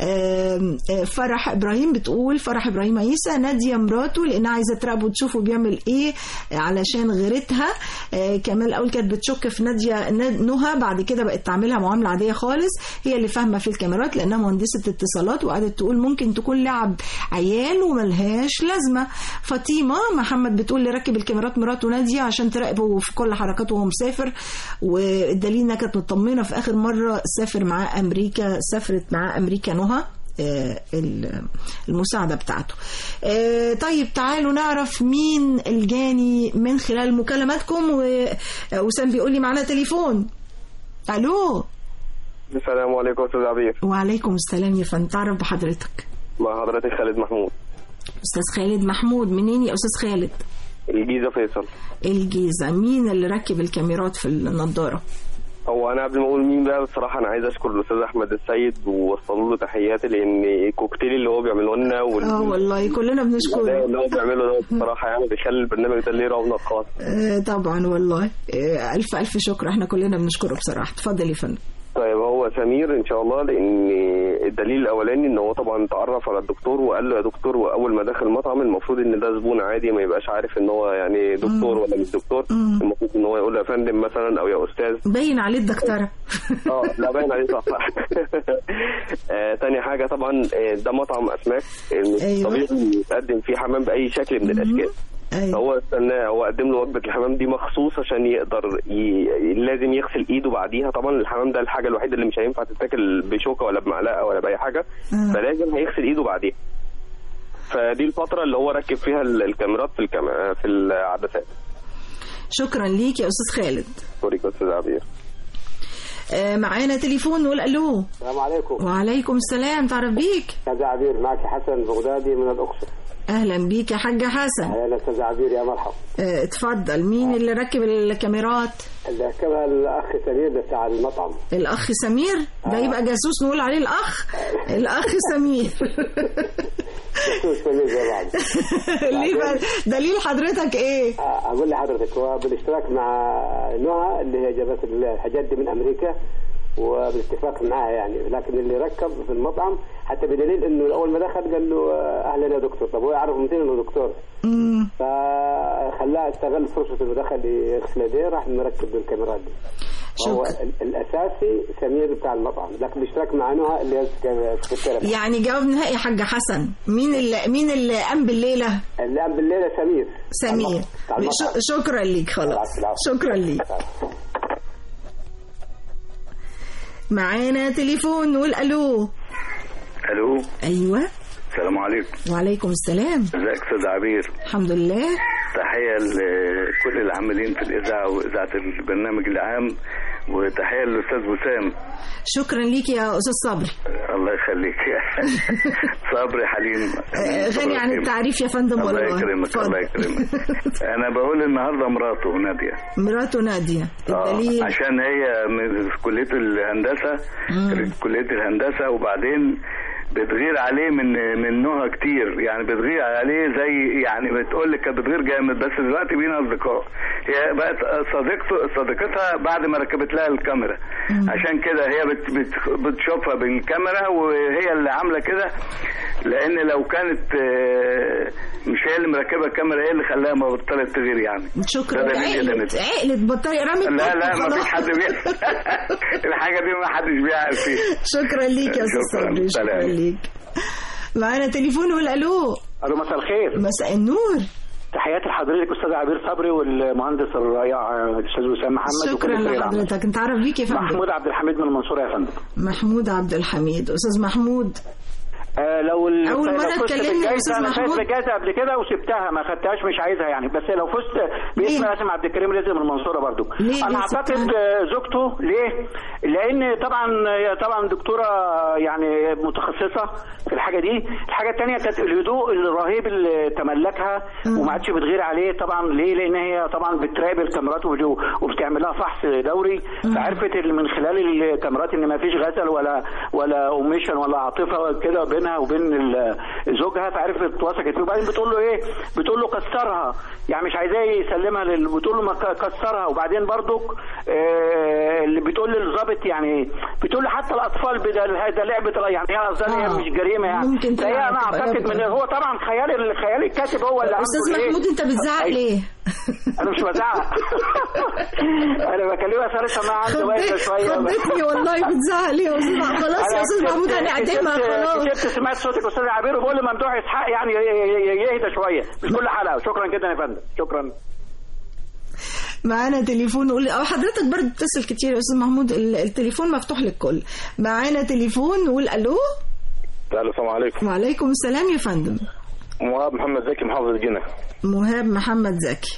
آه آه فرح ابراهيم بتقول فرح ابراهيم عيسى ناديه مراته لانها عايزه تراقبه وتشوفه بيعمل ايه علشان غيرتها آه كمان الاول كانت بتشك في ناديه نا- نهى بعد كده بقت تعملها معامله عاديه خالص هي اللي فاهمه في الكاميرات لانها مهندسه اتصالات وقعدت تقول ممكن تكون لعب عيال وملهاش لازمه فاطمه محمد بتقول اللي ركب الكاميرات مراته ناديه عشان تراقبه في كل حركاته وهو مسافر والدليل انها كانت مطمنه في اخر مره سافر معاه امريكا سافرت معاه امريكا نهى آه، ال- المساعدة بتاعته آه، طيب تعالوا نعرف مين الجاني من خلال مكالماتكم وسام بيقول لي معانا تليفون الو السلام عليكم استاذ عبير وعليكم السلام يا فندم تعرف بحضرتك مع حضرتك خالد محمود استاذ خالد محمود منين يا استاذ خالد الجيزه فيصل الجيزة مين اللي ركب الكاميرات في النضارة هو انا قبل ما اقول مين بقى بصراحه انا عايز اشكر الاستاذ احمد السيد ووصلوا له تحياتي لان الكوكتيل اللي هو بيعمله لنا وال... اه والله كلنا بنشكره اللي هو بيعمله ده بصراحه يعني بيخلي البرنامج ده ليه رونق خاص آه، طبعا والله آه، ألف ألف شكر احنا كلنا بنشكره بصراحة اتفضل يا فندم طيب هو سمير ان شاء الله لان الدليل الاولاني ان هو طبعا تعرف على الدكتور وقال له يا دكتور واول ما دخل المطعم المفروض ان ده زبون عادي ما يبقاش عارف ان هو يعني دكتور ولا مش دكتور المفروض ان هو يقول له يا فندم مثلا او يا استاذ باين عليه الدكتورة اه لا باين عليه صح صح آه، تاني حاجه طبعا آه، ده مطعم اسماك مش أيوة. طبيعي يتقدم فيه حمام باي شكل من الاشكال أيوة. هو استناه هو قدم له وجبه الحمام دي مخصوص عشان يقدر ي... لازم يغسل ايده بعديها طبعا الحمام ده الحاجه الوحيده اللي مش هينفع تتاكل بشوكه ولا بمعلقه ولا باي حاجه آه. فلازم هيغسل ايده بعديها فدي الفتره اللي هو ركب فيها ال- الكاميرات في الكام... في العدسات شكرا ليك يا أستاذ خالد سوري استاذ عبير آه، معانا تليفون نقول ألو السلام عليكم وعليكم السلام تعرف بيك استاذ عبير معك حسن بغدادي من الاقصر أهلا بيك يا حاج حسن اهلا استاذ عبير يا مرحبا آه، اتفضل مين اللي ركب الكاميرات اللي ركبها الاخ سمير بتاع المطعم الأخ سمير ده يبقى جاسوس نقول عليه الأخ الأخ سمير جاسوس سمير زي بعض ليه بقى دليل حضرتك ايه؟ اقول لحضرتك هو بالاشتراك مع نهى اللي هي جابت الحاجات دي من امريكا وبالاتفاق معاها يعني لكن اللي ركب في المطعم حتى بدليل انه اول ما دخل قال له اهلا يا دكتور طب هو يعرف منين انه دكتور فخلاه استغل فرصه انه دخل يغسل يديه راح مركب الكاميرات دي هو ال- الاساسي سمير بتاع المطعم لكن باشتراك مع نهى اللي هي السكرتيره يعني جواب نهائي يا حاج حسن مين اللي مين اللي قام بالليله؟ اللي قام بالليله سمير سمير بتاع المطعم. ش- شكرا ليك خلاص شكرا ليك معانا تليفون نقول الو الو ايوه السلام عليكم وعليكم السلام ازيك استاذ عبير الحمد لله تحيه لكل العاملين في الاذاعه واذاعه البرنامج العام وتحيه للاستاذ وسام شكرا ليك يا استاذ صبري الله يخليك صبري حليم آه، غني عن التعريف يا فندم الله والله يكرمك الله يكرمك انا بقول النهارده مراته ناديه مراته ناديه آه، الدليل عشان هي من في كليه الهندسه مم. في كليه الهندسه وبعدين بتغير عليه من من نهى كتير يعني بتغير عليه زي يعني بتقول لك كانت بتغير جامد بس دلوقتي بينا اصدقاء هي بقت صديقته صديقتها بعد ما ركبت لها الكاميرا عشان كده هي بت بت بتشوفها بالكاميرا وهي اللي عامله كده لان لو كانت آه، مش هي اللي مركبه الكاميرا هي اللي خلاها ما بطلت تغير يعني شكرا ده دليل عقلت جدا. عقلت بطارية رمت لا بط لا ما وخلاص. فيش حد بيعرف الحاجه دي ما حدش بيعرف فيها شكرا ليك يا استاذ شكراً. صبري شكرا سلام. ليك معانا تليفون نقول الو الو مساء الخير مساء النور تحياتي لحضرتك استاذ عبير صبري والمهندس الرائع الاستاذ وسام محمد شكرا وكل الفريق العمل. لحضرتك انت عارف بيك يا فندم محمود عبد الحميد من المنصوره يا فندم محمود عبد الحميد استاذ محمود آه لو ال... أول لو مرة فزت تكلمني يا بالجايزة، أستاذ انا فايز محمود. بالجائزه قبل كده وسبتها ما خدتهاش مش عايزها يعني بس لو فزت باسم قاسم عبد الكريم رزق من المنصوره برضو ليه- انا ليه اعتقد سبتها؟ آه، زوجته ليه؟ لان طبعا هي طبعا دكتوره يعني متخصصه في الحاجه دي الحاجه الثانيه كانت الهدوء الرهيب اللي تملكها وما عادش بتغير عليه طبعا ليه؟ لان هي طبعا بتراقب الكاميرات وبت- وبتعمل لها فحص دوري فعرفت ال- من خلال الكاميرات ان ما فيش غسل ولا ولا اوميشن ولا عاطفه كده بينها وبين ال- زوجها فعرفت وثقت فيه وبعدين بتقول له ايه؟ بتقول له كسرها يعني مش عايزاه يسلمها لل... بتقول له ما ك- كسرها وبعدين برضك آه، اللي بتقول للظابط يعني بتقول له حتى الاطفال بدل هذا لعبه يعني هي قصدها إن هي آه. مش جريمه يعني ممكن فهي تلعب انا تبقى اعتقد من لعبة. هو طبعا خيال الخيال الكاتب هو اللي استاذ عنده إيه؟ محمود انت بتزعق ليه انا مش بزعق انا بكلمها صارتها ما عنده وقت شويه خضتني والله بتزعق ليه يا استاذ محمود؟ خلاص يا أنا استاذ كنت- محمود هنعدمها كنت- خلاص كنت سمعت صوتك استاذ عبير وبقول لممدوح اسحاق يعني ي- ي- ي- يهدى شويه مش كل حلقه شكرا جدا يا فندم شكرا معانا تليفون نقول او حضرتك برضه بتتصل كتير يا استاذ محمود ال- التليفون مفتوح للكل معانا تليفون نقول الو الو السلام عليكم وعليكم السلام يا فندم مهاب محمد زكي محافظ الجنة مهاب محمد زكي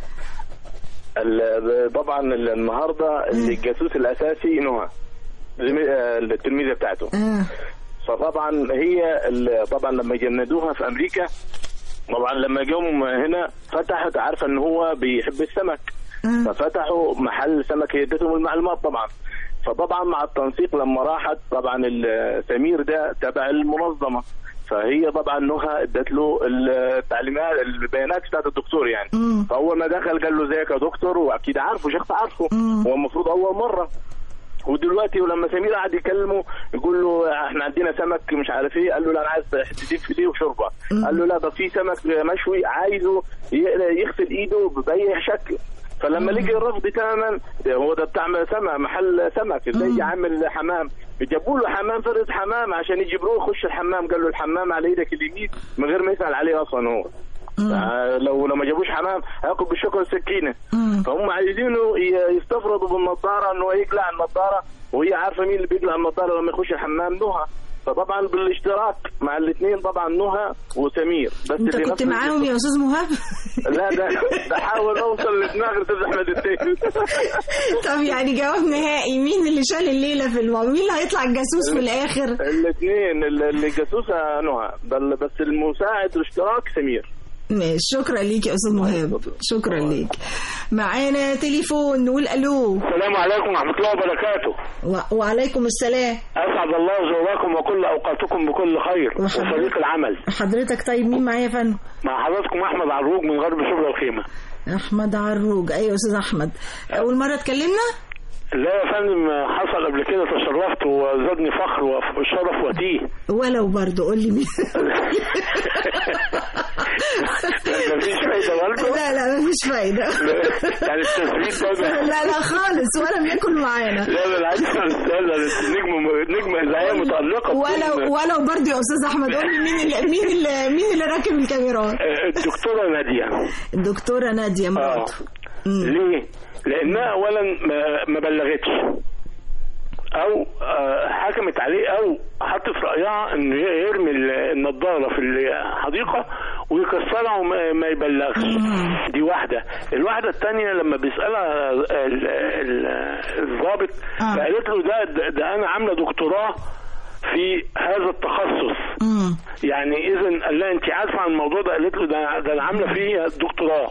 ال- طبعا ال- النهارده الجاسوس الاساسي نهى زمي- آه، التلميذه بتاعته آه. فطبعا هي ال- طبعا لما جندوها في امريكا طبعا لما جم هنا فتحت عارفه ان هو بيحب السمك ففتحوا محل سمك هي ادتهم المعلومات طبعا فطبعا مع التنسيق لما راحت طبعا السمير ده تبع المنظمه فهي طبعا نهى ادت له التعليمات البيانات بتاعت الدكتور يعني فاول ما دخل قال له ازيك يا دكتور واكيد عارفه شخص عارفه هو المفروض اول مره ودلوقتي ولما سمير قعد يكلمه يقول له احنا عندنا سمك مش عارف ايه قال له لا انا عايز حتتين فيليه وشوربه قال له لا ده في سمك مشوي عايزه ي- يغسل ايده باي شكل فلما لقي الرفض تماما ده هو ده بتاع سمك محل سمك ازاي عامل حمام جابوا له حمام فرقه حمام عشان يجبروه يخش الحمام قال له الحمام على ايدك اليمين من غير ما يسال عليه اصلا هو آه، لو لو ما جابوش حمام هياكل بالشوكه والسكينه فهم عايزينه ي- يستفردوا بالنظاره انه يقلع النظاره وهي عارفه مين اللي بيقلع النظاره لما يخش الحمام نهى فطبعا بالاشتراك مع الاثنين طبعا نهى وسمير بس انت في كنت نفس معاهم يا استاذ مهاب لا ده ده حاول اوصل لدماغ الاستاذ احمد التاني طب يعني جواب نهائي مين اللي شال الليله في الموضوع مين اللي هيطلع الجاسوس في الاخر الاثنين اللي الجاسوسه نهى بل- بس المساعد الاشتراك سمير ماشي شكرا ليك يا استاذ مهاب شكرا ليك معانا تليفون نقول الو السلام عليكم ورحمة الله وبركاته و... وعليكم السلام أسعد الله زوراكم وكل أوقاتكم بكل خير وفريق العمل حضرتك طيب مين معايا يا فندم مع حضراتكم أحمد عروج من غرب شبرا الخيمة احمد عروج ايوه يا استاذ احمد اول مره اتكلمنا لا يا فندم حصل قبل كده تشرفت وزادني فخر وشرف وتيه ولو برضه قول لي مين مفيش فايدة برضه لا لا مفيش فايده يعني التثبيت برضه لا لا خالص ولا بياكل معانا لا بالعكس يا أستاذ نجم نجم إذاعية متألقة ولو ولو برضه يا استاذ احمد قول لي مين اللي مين اللي مين اللي راكب الكاميرات الدكتورة نادية الدكتوره ناديه مراته ليه؟ لأنها أولا ما- ما بلغتش أو آه، حكمت عليه أو حطت في رأيها إنه يرمي ال- النضارة في الحديقة ويكسرها وما ما يبلغش دي واحدة الواحدة الثانية لما بيسألها ال- ال- الضابط فقالت له ده, ده, ده أنا عاملة دكتوراه في هذا التخصص يعني اذا قال لها انت عارفه عن الموضوع ده قالت له ده ده انا عامله فيه دكتوراه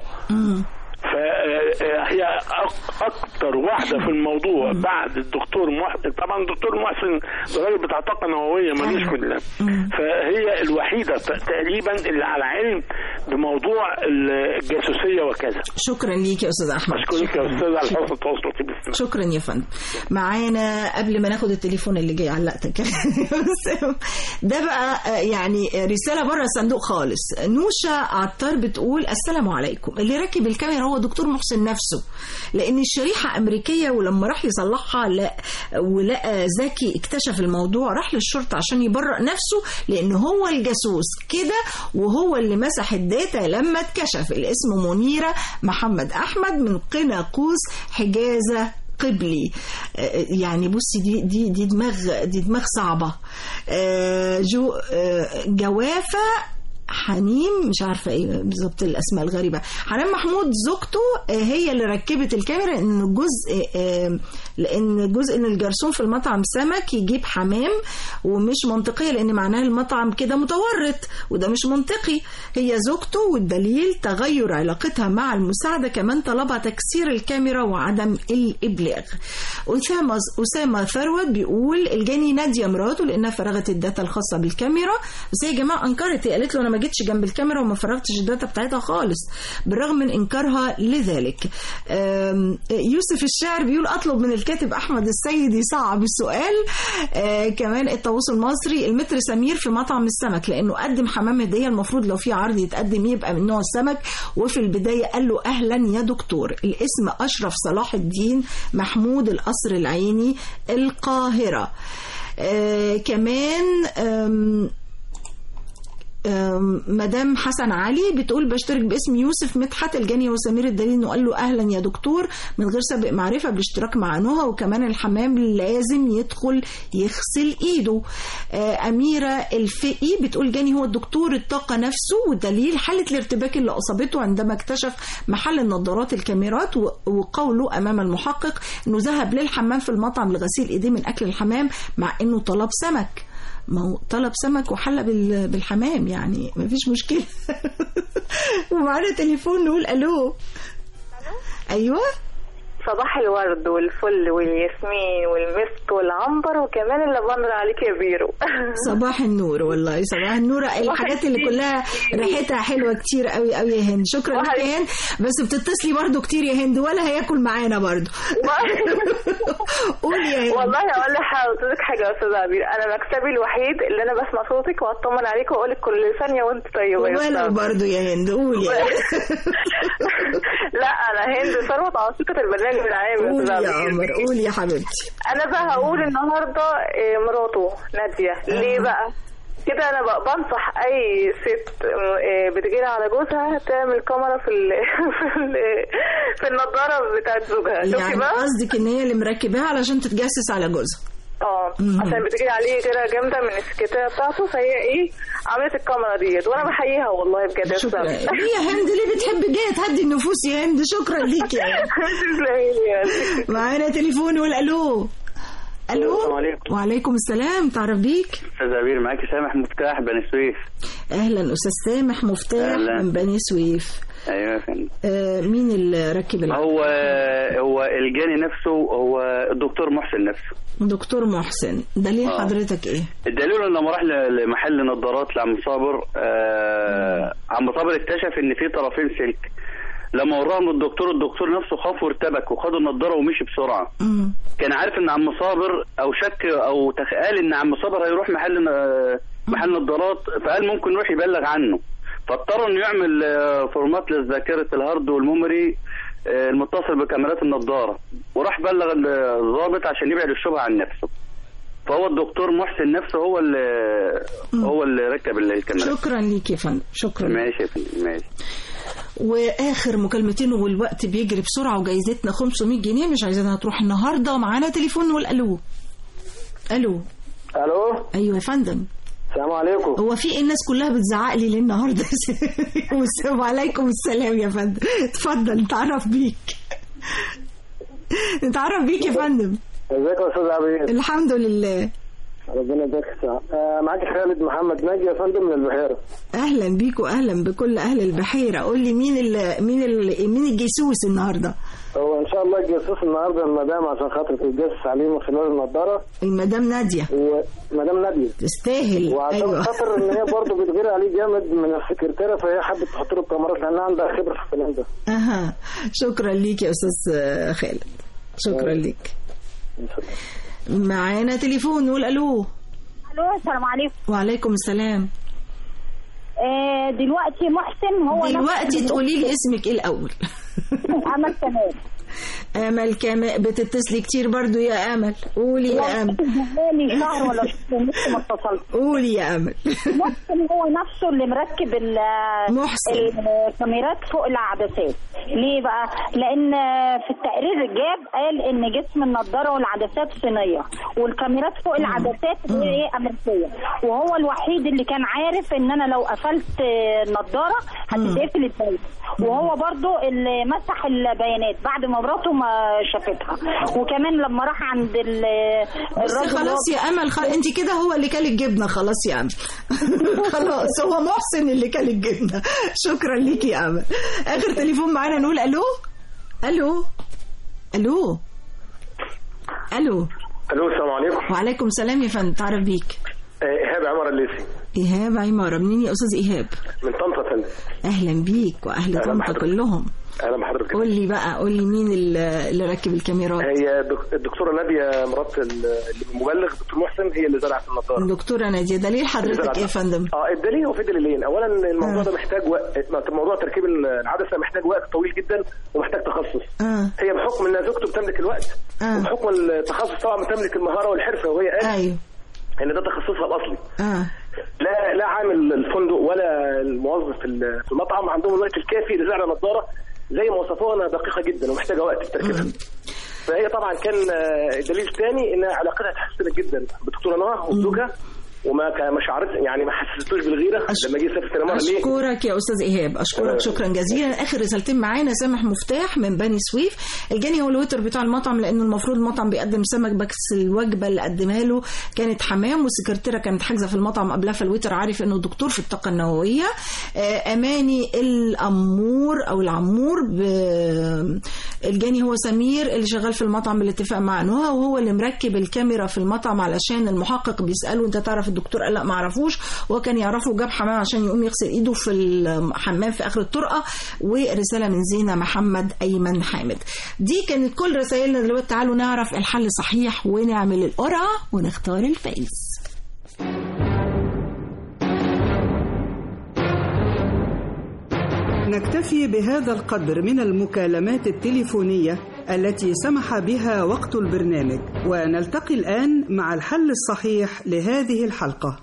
فهي اكتر واحده في الموضوع بعد الدكتور محسن طبعا الدكتور محسن ده راجل بتاع طاقه نوويه ملوش في ال- فهي الوحيده ت- تقريبا اللي على علم بموضوع الجاسوسيه وكذا شكرا ليك يا استاذ احمد اشكرك يا استاذ على حسن التواصل والتبسم شكرا يا فندم معانا قبل ما ناخد التليفون اللي جاي علقتك بس ده بقى آه، يعني رساله بره الصندوق خالص نوشا عطار بتقول السلام عليكم اللي راكب الكاميرا هو دكتور محسن نفسه لان الشريحه امريكيه ولما راح يصلحها لا ولقى زكي اكتشف الموضوع راح للشرطه عشان يبرئ نفسه لان هو الجاسوس كده وهو اللي مسح الداتا لما اتكشف الاسم منيره محمد احمد من قنا قوس حجازه قبلي آه، يعني بصي دي دي دي دماغ دي دماغ صعبه آه، جو آه، جوافه حنين مش عارفه ايه بالظبط الاسماء الغريبه حنان محمود زوجته آه، هي اللي ركبت الكاميرا ان جزء آه، لان جزء ان الجرسون في المطعم سمك يجيب حمام ومش منطقيه لان معناها المطعم كده متورط وده مش منطقي هي زوجته والدليل تغير علاقتها مع المساعده كمان طلبها تكسير الكاميرا وعدم الابلاغ اسامه اسامه ثروت بيقول الجاني ناديه مراته لانها فرغت الداتا الخاصه بالكاميرا بس هي يا جماعه انكرت هي قالت له انا ما جيتش جنب الكاميرا وما فرغتش الداتا بتاعتها خالص بالرغم من انكارها لذلك آم، يوسف الشاعر بيقول اطلب من الكاتب احمد السيد يصعب السؤال آه، كمان الطاووس المصري المتر سمير في مطعم السمك لانه قدم حمام هديه المفروض لو في عرض يتقدم يبقى من نوع السمك وفي البدايه قال له اهلا يا دكتور الاسم اشرف صلاح الدين محمود القصر العيني القاهره آه كمان آم آم، مدام حسن علي بتقول بشترك باسم يوسف مدحت الجاني وسمير الدليل انه قال له اهلا يا دكتور من غير سابق معرفه بالاشتراك مع نهى وكمان الحمام لازم يدخل يغسل ايده آه، اميره الفقي بتقول جاني هو الدكتور الطاقه نفسه والدليل حاله الارتباك اللي اصابته عندما اكتشف محل النظارات الكاميرات و- وقوله امام المحقق انه ذهب للحمام في المطعم لغسيل ايديه من اكل الحمام مع انه طلب سمك ما هو طلب سمك وحل بال- بالحمام يعني مفيش مشكلة ومعانا تليفون نقول ألو أيوة صباح الورد والفل والياسمين والمسك والعنبر وكمان اللافندر عليك يا بيرو صباح النور والله صباح النور الحاجات اللي كلها ريحتها حلوة كتير قوي قوي يا هند شكرا لك يا هند بس بتتصلي برضو كتير يا هند ولا هياكل معانا برضو قولي يا هند والله اقول لك حضرتك حاجه يا استاذ عبير انا مكسبي الوحيد اللي انا بسمع صوتك واطمن عليك واقول لك كل ثانيه وانت طيبه يا وانا أستاذ. برضو يا هند قولي يا هند. لا انا هند ثروت عاصفه البرنامج العام يا قولي استاذ يا عبير قمر قولي يا حبيبتي انا بقى هقول النهارده إيه، مراته ناديه ليه بقى كده انا بقى بنصح اي ست إيه، بتجيلي على جوزها تعمل كاميرا في ال في, ال في النضاره بتاعت زوجها شوفي يعني بقى قصدك ان هي اللي مركباها علشان تتجسس على جوزها اه عشان بتجري عليه كده جامده من السكرتيره بتاعته فهي ايه عملت الكاميرا ديت وانا بحييها والله بجد يا شكرا أستاذ. ليه يا هند ليه بتحب جايه تهدي النفوس يا هند شكرا ليك يا هند تسلمي لي يا قلبي. معانا تليفون نقول الو الو السلام عليكم. وعليكم السلام تعرف بيك استاذ عبير معاكي سامح مفتاح بني سويف اهلا استاذ سامح مفتاح أهلا. من بني سويف ايوه يا فندم آه مين اللي ركب العقل هو هو الجاني نفسه هو الدكتور محسن نفسه دكتور محسن دليل آه. حضرتك ايه الدليل إنه لما راح ل- لمحل نظارات لعم صابر آه عم صابر اكتشف ان في طرفين سلك لما وراهم الدكتور الدكتور نفسه خاف وارتبك وخد النضاره ومشي بسرعه كان عارف ان عم صابر او شك او تخ- قال ان عم صابر هيروح محل ن- محل نظارات فقال ممكن يروح يبلغ عنه فاضطر انه يعمل آه، فورمات لذاكره الهارد والميموري آه، المتصل بكاميرات النظاره وراح بلغ الضابط عشان يبعد الشبهه عن نفسه فهو الدكتور محسن نفسه هو اللي هو اللي ركب الكاميرا شكرا ليك يا فندم شكرا ماشي يا فندم ماشي واخر مكالمتين والوقت بيجري بسرعه وجايزتنا 500 جنيه مش عايزينها تروح النهارده معانا تليفون نقول الو الو الو ايوه يا فندم السلام عليكم هو في إيه الناس كلها بتزعق لي ليه النهارده والسلام عليكم السلام يا فندم اتفضل نتعرف بيك نتعرف بيك يا فندم ازيك يا استاذ عبير الحمد لله ربنا يديك الساعة آه معاك خالد محمد ناجي يا فندم من البحيرة اهلا بيك واهلا بكل اهل البحيره قول لي مين ال مين ال مين الجاسوس النهارده هو ان شاء الله الجاسوس النهارده المدام عشان خاطر تتجسس عليه من خلال النضاره المدام ناديه ومدام ناديه تستاهل وعشان ايوه خاطر ان هي برضه بتغير عليه جامد من السكرتيره فهي حابه تحط له الكاميرات لانها عندها خبره في الكلام ده اها شكرا ليك يا استاذ خالد شكرا ليك معانا تليفون نقول الو الو السلام عليكم وعليكم السلام آه دلوقتي محسن هو نفس دلوقتي اللي- تقولي لي اسمك ايه الاول امل كمال امل كمان بتتصلي كتير برضو يا امل قولي يا امل بقالي شهر ولا شهر ونص ما اتصلت قولي يا امل محسن هو نفسه اللي مركب ال- محسن. الكاميرات فوق العدسات ليه بقى لان في التقرير جاب قال ان جسم النضاره والعدسات صينيه والكاميرات فوق العدسات هي ايه امريكيه وهو الوحيد اللي كان عارف ان انا لو قفلت النضاره هتتقفل الدايره وهو برضو اللي مسح البيانات بعد ما مراته ما شافتها وكمان لما راح عند ال- بس الراجل خلاص اللي هو- يا امل خل... انت كده هو اللي كل الجبنه خلاص يا امل خلاص هو محسن اللي كل الجبنه شكرا ليكي يا امل اخر تليفون معانا نقول الو الو الو الو الو السلام عليكم وعليكم السلام يا فندم تعرف بيك آه، ايهاب عمر الليثي ايهاب عماره منين يا استاذ ايهاب من طنطا يا فندم اهلا بيك واهل أهلا طنطا بحضرتك. كلهم اهلا بحضرتك قول لي بقى قول لي مين اللي اللي ركب الكاميرات هي دك- الدكتوره ناديه مرات ال- اللي المبلغ دكتور محسن هي اللي زرعت النضاره الدكتوره ناديه دليل حضرتك ايه يا فندم اه الدليل هو في دليلين اولا الموضوع ده محتاج وقت موضوع تركيب العدسه محتاج وقت طويل جدا ومحتاج تخصص اه هي بحكم ان زوجته بتملك الوقت آه. وبحكم التخصص طبعا بتملك المهاره والحرفه وهي قالت ايوه ان ده تخصصها الاصلي اه لا لا عامل الفندق ولا الموظف في ال- في المطعم عندهم الوقت الكافي لزرع نظاره زي ما وصفوها انها دقيقه جدا ومحتاجه وقت في تركيبها فهي طبعا كان آه، الدليل الثاني ان علاقتها اتحسنت جدا بالدكتوره نهى وزوجها وما كان ما شعرت يعني ما حسستوش بالغيره لما جه يسافر سينما ليه؟ أشكرك يا أستاذ إيهاب أشكرك شكرا جزيلا آخر رسالتين معانا سامح مفتاح من بني سويف الجاني هو الوتر بتاع المطعم لأنه المفروض المطعم بيقدم سمك بس الوجبة اللي قدمها له كانت حمام والسكرتيرة كانت حاجزة في المطعم قبلها فالوتر عارف إنه دكتور في الطاقة النووية آه، أماني الأمور أو العمور ب- الجاني هو سمير اللي شغال في المطعم بالاتفاق مع نهى وهو اللي مركب الكاميرا في المطعم علشان المحقق بيسأله انت تعرف الدكتور قال لا ما اعرفوش هو كان يعرفه وجاب حمام عشان يقوم يغسل ايده في الحمام في اخر الطرقه ورساله من زينه محمد ايمن حامد دي كانت كل رسائلنا دلوقتي تعالوا نعرف الحل صحيح ونعمل القرعه ونختار الفائز نكتفي بهذا القدر من المكالمات التليفونية التي سمح بها وقت البرنامج ونلتقي الآن مع الحل الصحيح لهذه الحلقة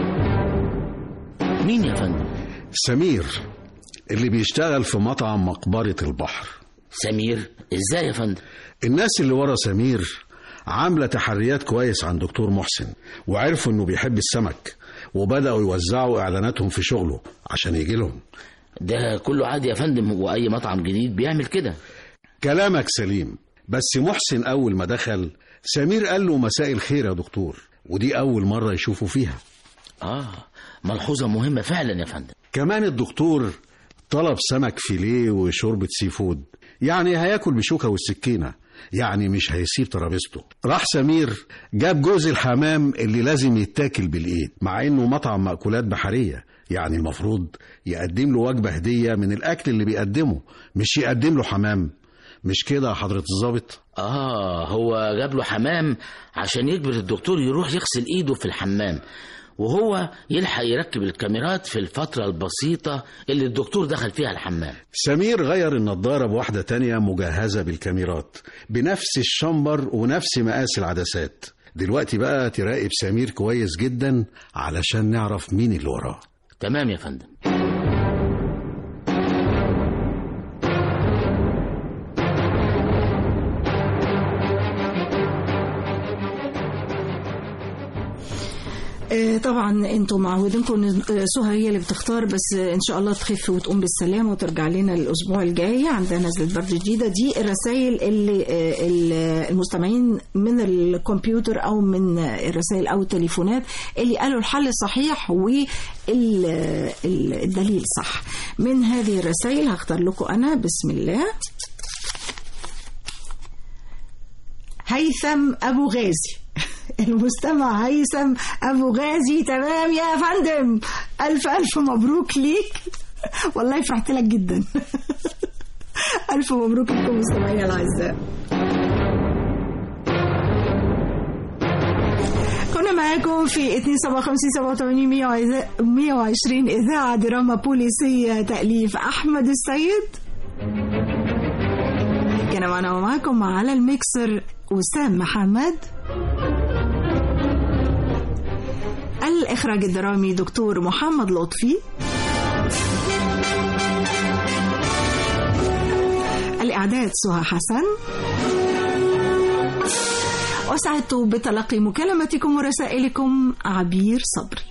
مين يا فندم؟ سمير اللي بيشتغل في مطعم مقبرة البحر سمير ازاي يا فندم؟ الناس اللي ورا سمير عاملة تحريات كويس عن دكتور محسن وعرفوا انه بيحب السمك وبدأوا يوزعوا اعلاناتهم في شغله عشان يجي لهم ده كله عادي يا فندم واي مطعم جديد بيعمل كده كلامك سليم بس محسن أول ما دخل سمير قال له مساء الخير يا دكتور ودي أول مرة يشوفه فيها اه ملحوظة مهمة فعلا يا فندم كمان الدكتور طلب سمك فيليه وشوربة سي فود يعني هياكل بشوكة والسكينة يعني مش هيسيب ترابيزته راح سمير جاب جوز الحمام اللي لازم يتاكل بالإيد مع إنه مطعم مأكولات بحرية يعني المفروض يقدم له وجبة هدية من الأكل اللي بيقدمه مش يقدم له حمام مش كده يا حضرة الظابط اه هو جاب له حمام عشان يجبر الدكتور يروح يغسل ايده في الحمام وهو يلحق يركب الكاميرات في الفترة البسيطة اللي الدكتور دخل فيها الحمام سمير غير النضارة بواحدة تانية مجهزة بالكاميرات بنفس الشمبر ونفس مقاس العدسات دلوقتي بقى تراقب سمير كويس جدا علشان نعرف مين اللي وراه تمام يا فندم آه، طبعا انتوا معودينكم ان آه، سهى هي اللي بتختار بس آه، ان شاء الله تخف وتقوم بالسلامه وترجع لنا الاسبوع الجاي عندها نزله برد جديده دي الرسائل اللي آه، ال- المستمعين من الكمبيوتر او من آه، الرسائل او التليفونات اللي قالوا الحل صحيح والدليل صح من هذه الرسائل هختار لكم انا بسم الله هيثم ابو غازي المستمع هيثم ابو غازي تمام يا فندم الف الف مبروك ليك والله فرحت لك جدا الف مبروك لكم مستمعينا الاعزاء كنا معاكم في 257 87 120 إذاعة دراما بوليسية تأليف أحمد السيد كان معنا ومعكم على الميكسر وسام محمد الإخراج الدرامي دكتور محمد لطفي الإعداد سهى حسن وسعدت بتلقي مكالمتكم ورسائلكم عبير صبري